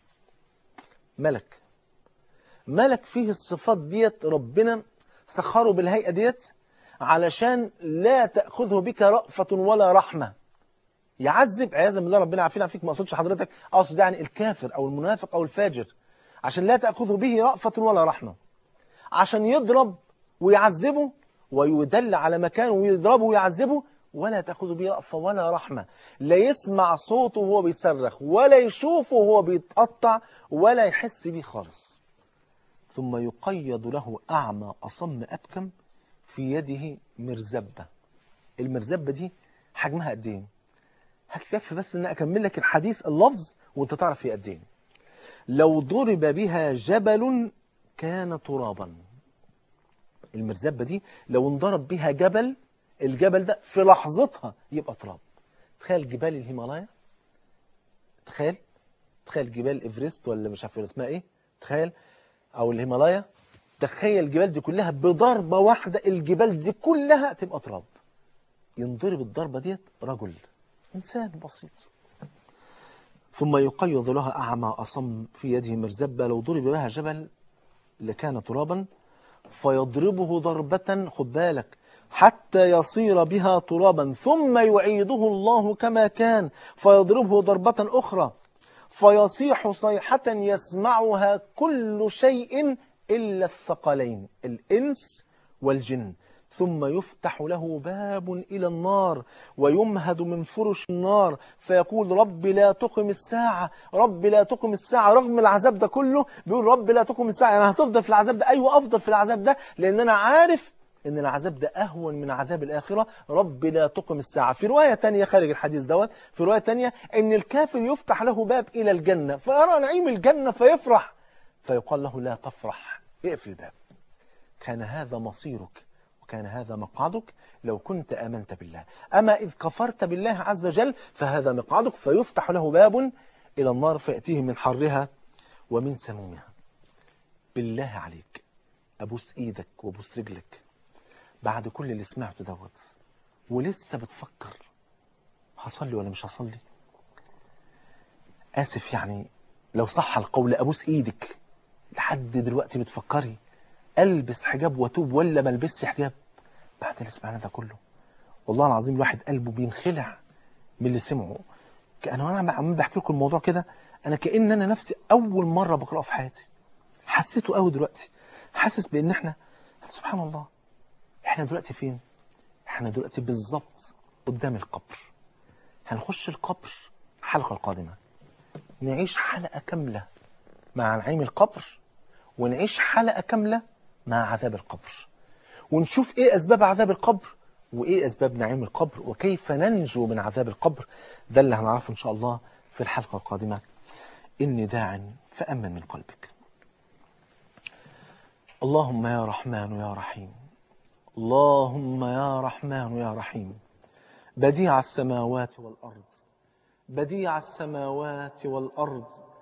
ملك ملك فيه الصفات ديت ربنا سخره بالهيئة ديت علشان لا تأخذه بك رأفة ولا رحمة يعذب عياذا بالله ربنا عافينا فيك ما اقصدش حضرتك اقصد يعني الكافر او المنافق او الفاجر عشان لا تأخذه به رأفة ولا رحمة عشان يضرب ويعذبه ويدل على مكانه ويضربه ويعذبه ولا تأخذ به رأفة ولا رحمة لا يسمع صوته وهو بيصرخ ولا يشوفه وهو بيتقطع ولا يحس بيه خالص ثم يقيد له أعمى أصم أبكم في يده مرزبة المرزبة دي حجمها قد ايه يكفي بس ان اكمل لك الحديث اللفظ وانت تعرف هي قد ايه لو ضرب بها جبل كان ترابا المرزبة دي لو انضرب بها جبل الجبل ده في لحظتها يبقى تراب تخيل جبال الهيمالايا تخيل تخيل جبال ايفرست ولا مش عارف اسمها ايه تخيل او الهيمالايا تخيل الجبال دي كلها بضربة واحدة الجبال دي كلها تبقى تراب ينضرب الضربة ديت رجل إنسان بسيط ثم يقيض لها أعمى أصم في يده مرزبة لو ضرب بها جبل لكان ترابا فيضربه ضربة خد بالك حتى يصير بها ترابا ثم يعيده الله كما كان فيضربه ضربة أخرى فيصيح صيحة يسمعها كل شيء إلا الثقلين الإنس والجن ثم يفتح له باب إلى النار ويمهد من فرش النار فيقول رب لا تقم الساعة رب لا تقم الساعة رغم العذاب ده كله بيقول رب لا تقم الساعة أنا هتفضل في العذاب ده أيوة أفضل في العذاب ده لأن أنا عارف ان العذاب ده اهون من عذاب الاخره رب لا تقم الساعه في روايه تانية خارج الحديث دوت في روايه تانية ان الكافر يفتح له باب الى الجنه فيرى نعيم الجنه فيفرح فيقال له لا تفرح اقفل الباب كان هذا مصيرك وكان هذا مقعدك لو كنت آمنت بالله أما إذ كفرت بالله عز وجل فهذا مقعدك فيفتح له باب إلى النار فيأتيه من حرها ومن سمومها بالله عليك أبوس إيدك وأبوس رجلك بعد كل اللي سمعته دوت ولسه بتفكر هصلي ولا مش هصلي آسف يعني لو صح القول أبوس إيدك لحد دلوقتي بتفكري ألبس حجاب وأتوب ولا ما البسش حجاب بعد اللي سمعنا ده كله والله العظيم الواحد قلبه بينخلع من اللي سمعه انا وانا عم بحكي لكم الموضوع كده انا كان انا نفسي اول مره بقراه في حياتي حسيته قوي دلوقتي حاسس بان احنا سبحان الله احنا دلوقتي فين احنا دلوقتي بالظبط قدام القبر هنخش القبر الحلقه القادمه نعيش حلقه كامله مع نعيم القبر ونعيش حلقه كامله مع عذاب القبر ونشوف ايه اسباب عذاب القبر وايه اسباب نعيم القبر وكيف ننجو من عذاب القبر ده اللي هنعرفه ان شاء الله في الحلقه القادمه اني داع فامن من قلبك اللهم يا رحمن يا رحيم اللهم يا رحمن يا رحيم بديع السماوات والارض بديع السماوات والارض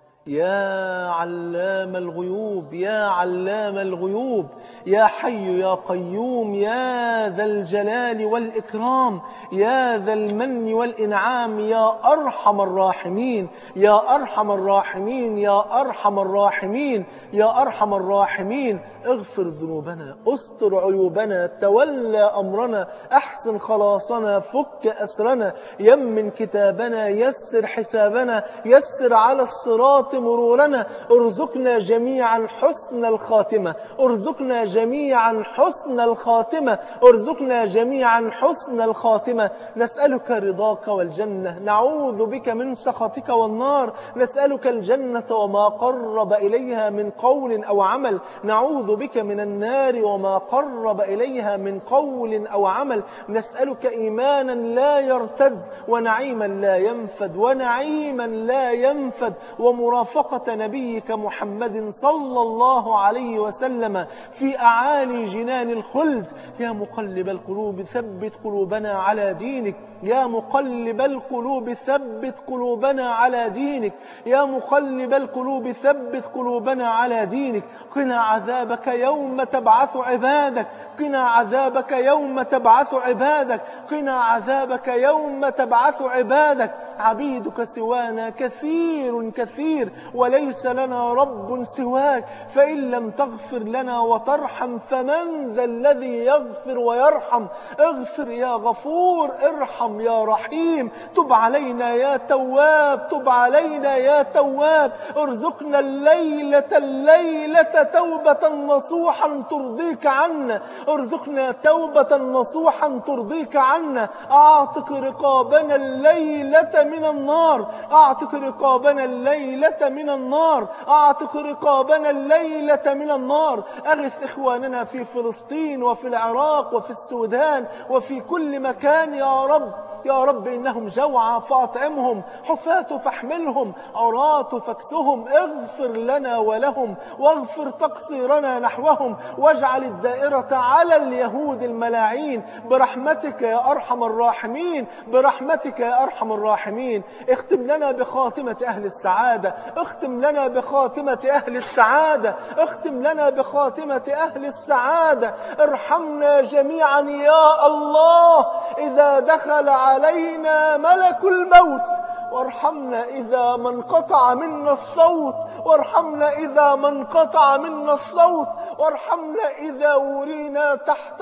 يا علام الغيوب يا علام الغيوب يا حي يا قيوم يا ذا الجلال والإكرام يا ذا المن والإنعام يا أرحم الراحمين يا أرحم الراحمين يا أرحم الراحمين يا أرحم الراحمين اغفر ذنوبنا استر عيوبنا تولى أمرنا أحسن خلاصنا فك أسرنا يمن كتابنا يسر حسابنا يسر على الصراط مرورنا ارزقنا جميعا حسن الخاتمة ارزقنا جميعا حسن الخاتمة ارزقنا جميعا حسن الخاتمة نسألك رضاك والجنة نعوذ بك من سخطك والنار نسألك الجنة وما قرب إليها من قول أو عمل نعوذ بك من النار وما قرب إليها من قول أو عمل نسألك إيمانا لا يرتد ونعيما لا ينفد ونعيما لا ينفد ومرافقة نبيك محمد صلى الله عليه وسلم في أعالي جنان الخلد يا مقلب القلوب ثبت قلوبنا على دينك يا مقلب القلوب ثبت قلوبنا على دينك يا مقلب القلوب ثبت قلوبنا على دينك قنا عذابك يوم تبعث عبادك قنا عذابك يوم تبعث عبادك قنا عذابك يوم تبعث عبادك عبيدك سوانا كثير كثير وليس لنا رب سواك فإن لم تغفر لنا وترحم فمن ذا الذي يغفر ويرحم اغفر يا غفور ارحم يا رحيم تب علينا يا تواب تب علينا يا تواب ارزقنا الليلة الليلة توبة نصوحا ترضيك عنا ارزقنا توبة نصوحا ترضيك عنا اعتق رقابنا الليلة من النار اعتق رقابنا الليلة من النار اعتق رقابنا الليلة من النار اغث اخواننا في فلسطين وفي العراق وفي السودان وفي كل مكان يا رب يا رب إنهم جوعى فاطعمهم حفاة فاحملهم عراة فاكسهم اغفر لنا ولهم واغفر تقصيرنا نحوهم واجعل الدائرة على اليهود الملاعين برحمتك يا أرحم الراحمين برحمتك يا أرحم الراحمين اختم لنا بخاتمة أهل السعادة اختم لنا بخاتمة أهل السعادة اختم لنا بخاتمة أهل السعادة ارحمنا جميعا يا الله إذا دخل علينا ملك الموت وارحمنا إذا ما انقطع منا الصوت وارحمنا إذا ما انقطع منا الصوت وارحمنا إذا ورينا تحت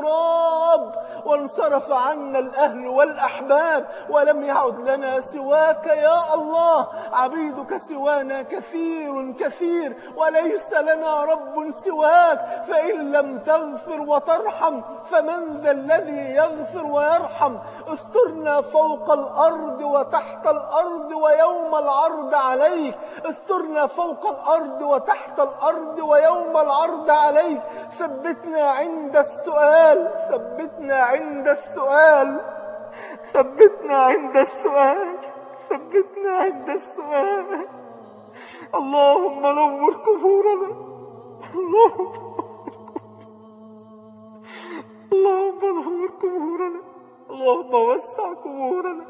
التراب وانصرف عنا الأهل والأحباب ولم يعد لنا سواك يا الله عبيدك سوانا كثير كثير وليس لنا رب سواك فإن لم تغفر وترحم فمن ذا الذي يغفر ويرحم استرنا فوق الأرض وتحت الأرض ويوم العرض عليك استرنا فوق الأرض وتحت الأرض ويوم العرض عليك ثبتنا عند السؤال ثبتنا عند السؤال ثبتنا عند السؤال ثبتنا عند السؤال اللهم نور قبورنا اللهم اللهم نور قبورنا اللهم وسع قبورنا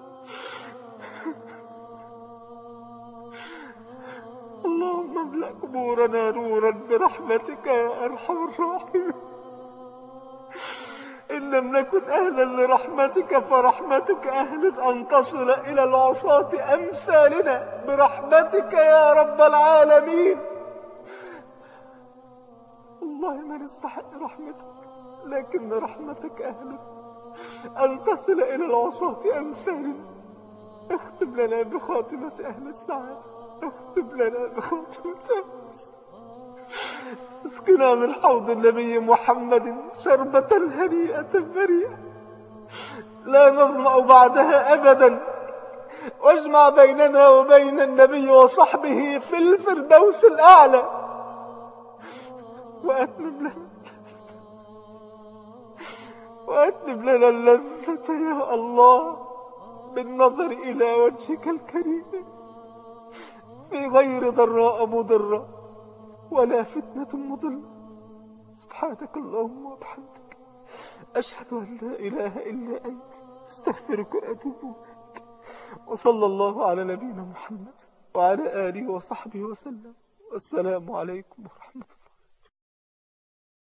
اللهم املأ قبورنا نورا برحمتك يا أرحم الراحمين إن لم نكن أهلا لرحمتك فرحمتك أهل أن تصل إلى العصاة أمثالنا برحمتك يا رب العالمين والله ما نستحق رحمتك لكن رحمتك أهل أن تصل إلى العصاة أمثالنا اختم لنا بخاتمة أهل السعادة اختم لنا بخاتمة أهل السعادة اسقنا من حوض النبي محمد شربة هنيئة مريئة لا نظمأ بعدها أبدا واجمع بيننا وبين النبي وصحبه في الفردوس الأعلى وأتمم لنا وأتمم لنا اللذة يا الله بالنظر إلى وجهك الكريم في غير ضراء مضرة ولا فتنة مضلة سبحانك اللهم وبحمدك أشهد أن لا إله إلا أنت استغفرك وأتوب إليك وصلى الله على نبينا محمد وعلى آله وصحبه وسلم والسلام عليكم ورحمة الله